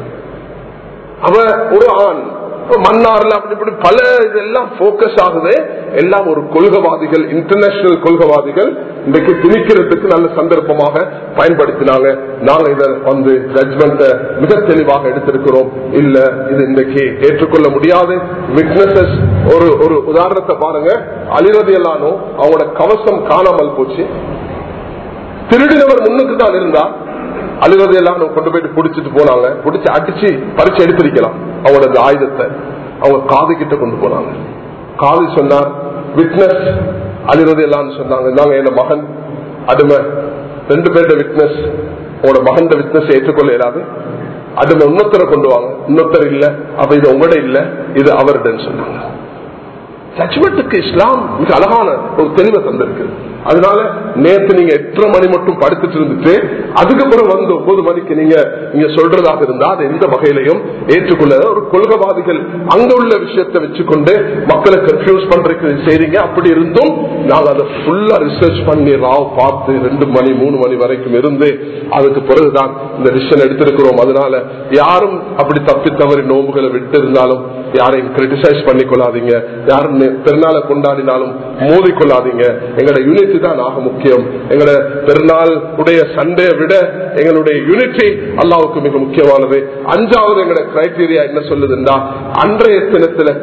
அவ ஒரு ஆண் மன்னார்ல அப்படி இப்படி பல இதெல்லாம் போக்கஸ் ஆகுது எல்லாம் ஒரு கொள்கவாதிகள் இன்டர்நேஷனல் கொள்கவாதிகள் இன்றைக்கு திணிக்கிறதுக்கு நல்ல சந்தர்ப்பமாக பயன்படுத்தினாங்க நாங்க இதை வந்து ஜட்மெண்ட மிக தெளிவாக எடுத்திருக்கிறோம் இல்ல இது இன்றைக்கு ஏற்றுக்கொள்ள முடியாது விட்னஸஸ் ஒரு ஒரு உதாரணத்தை பாருங்க அலிரதி எல்லானோ அவங்களோட கவசம் காணாமல் போச்சு திருடினவர் முன்னுக்கு தான் இருந்தா அழுகதை எல்லாம் கொண்டு போயிட்டு பிடிச்சிட்டு போனாங்க பிடிச்சி அடிச்சு பறிச்சு எடுத்திருக்கலாம் அவங்களோட ஆயுதத்தை அவங்க காது கிட்ட கொண்டு போனாங்க காது சொன்னார் விட்னஸ் அழுகதை எல்லாம் சொன்னாங்க நாங்க என் மகன் அடுமை ரெண்டு பேருட விட்னஸ் உங்களோட மகன் விட்னஸ் ஏற்றுக்கொள்ள இயலாது அடுமை இன்னொருத்தரை கொண்டு வாங்க இன்னொருத்தர் இல்ல அப்ப இது உங்களோட இல்ல இது அவருடன் சொன்னாங்க ஜட்மெண்ட்டுக்கு இஸ்லாம் மிக அழகான ஒரு தெளிவை தந்திருக்கு அதனால நேற்று நீங்க எட்டரை மணி மட்டும் படுத்துட்டு இருந்துட்டு அதுக்கப்புறம் வந்து ஒன்பது மணிக்கு நீங்க நீங்க சொல்றதாக இருந்தா அது எந்த வகையிலையும் ஏற்றுக்கொள்ள ஒரு கொள்கவாதிகள் அங்க உள்ள விஷயத்தை வச்சுக்கொண்டு மக்களை கன்ஃபியூஸ் பண்றதுக்கு செய்றீங்க அப்படி இருந்தும் நாங்க அதை ஃபுல்லா ரிசர்ச் பண்ணி ராவ் பார்த்து ரெண்டு மணி மூணு மணி வரைக்கும் இருந்து அதுக்கு பிறகுதான் இந்த டிசிஷன் எடுத்திருக்கிறோம் அதனால யாரும் அப்படி தப்பி தவறி நோம்புகளை விட்டு இருந்தாலும் யாரையும் கிரிட்டிசைஸ் பண்ணி கொள்ளாதீங்க யாரும் பெருநாளை கொண்டாடினாலும் மோதி கொள்ளாதீங்க எங்களோட யூனிட்டி தான் ஆக முக்கியம் எங்களோட பெருநாள் உடைய சண்டையை விட எங்களுடைய யூனிட்டி அல்லாவுக்கு மிக முக்கியமானது அஞ்சாவது எங்களோட கிரைடீரியா என்ன சொல்லுதுன்னா அன்றைய தினத்துல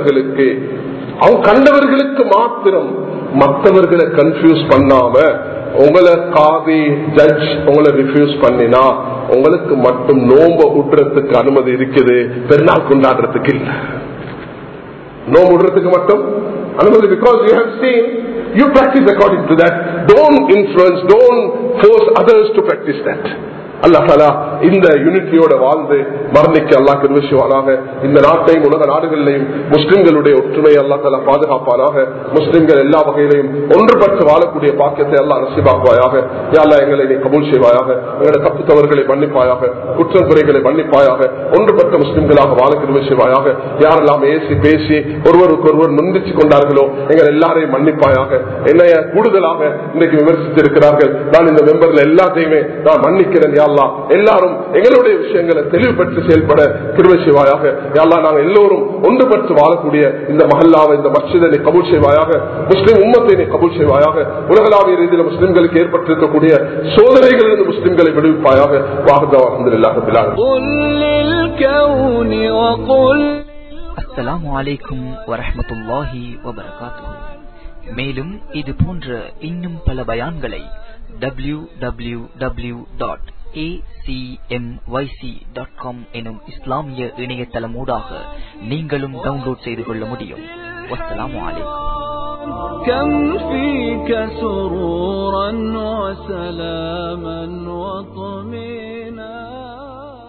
கண்டவர்களுக்கு அவங்க கண்டவர்களுக்கு மாத்திரம் மற்றவர்களை கன்ஃபியூஸ் பண்ணாம உங்களை காதி ஜட்ஜ் உங்களை ரிஃப்யூஸ் பண்ணினா உங்களுக்கு மட்டும் நோம்ப விடுறதுக்கு அனுமதி இருக்குது பெருநாள் கொண்டாடுறதுக்கு இல்ல நோம்பு விடுறதுக்கு மட்டும் அனுமதி because you have seen you practice according to that don't influence don't force others to practice that அல்லாஹ் தாலா இந்த யூனிட்டியோட வாழ்ந்து மரணிக்க அல்லாஹ் கிருவிசுவானாக இந்த நாட்டையும் உலக நாடுகளிலையும் முஸ்லிம்களுடைய ஒற்றுமை அல்லா தாலா பாதுகாப்பானாக முஸ்லிம்கள் எல்லா வகையிலையும் ஒன்றுபட்டு வாழக்கூடிய பாக்கியத்தை எல்லாம் நசிபாக்குவாயாக யாழ்லா எங்களை நீ கபூல் செய்வாயாக எங்களுடைய தப்பு தவறுகளை மன்னிப்பாயாக குற்றம் குறைகளை மன்னிப்பாயாக ஒன்றுபட்ட முஸ்லிம்களாக வாழ கிருவி செய்வாயாக யாரெல்லாம் ஏசி பேசி ஒருவருக்கு ஒருவர் முந்திச்சு கொண்டார்களோ எங்கள் எல்லாரையும் மன்னிப்பாயாக என்னைய கூடுதலாக இன்றைக்கு விமர்சித்திருக்கிறார்கள் நான் இந்த மெம்பர்ல எல்லாத்தையுமே நான் மன்னிக்கிறேன் யாழ்லா எல்லாரும் எங்களுடைய விஷயங்களை தெளிவுபட்டு செயல்பட கிருவை செய்வாயாக யாழ்லா நாங்கள் எல்லோரும் ஒன்றுபட்டு வாழக்கூடிய இந்த மஹல்லாவை இந்த மஸ்ஜிதை நீ கபூல் செய்வாயாக முஸ்லிம் உம்மத்தை நீ கபூல் செய்வாயாக உலகளாவிய ரீதியில் முஸ்லிம்களுக்கு ஏற்பட்டிருக்கக்கூடிய சோதனைகளிலிருந்து முஸ்லிம்களை விடுவிப்பாயாக வாகதா அஹமதுல்லாஹ் قل للكون وقل அஸ்ஸலாமு அலைக்கும் வரஹ்மத்துல்லாஹி வபரகாத்துஹு மேலும் இது போன்ற இன்னும் பல பயான்களை W W W dot dot com எனும் இஸ்லாமிய இணையதளமூடாக நீங்களும் டவுன்லோட் செய்து கொள்ள முடியும் வஸ்ஸலாமு அலைக்கும் كم فيك سرورا وسلاما وطمئنا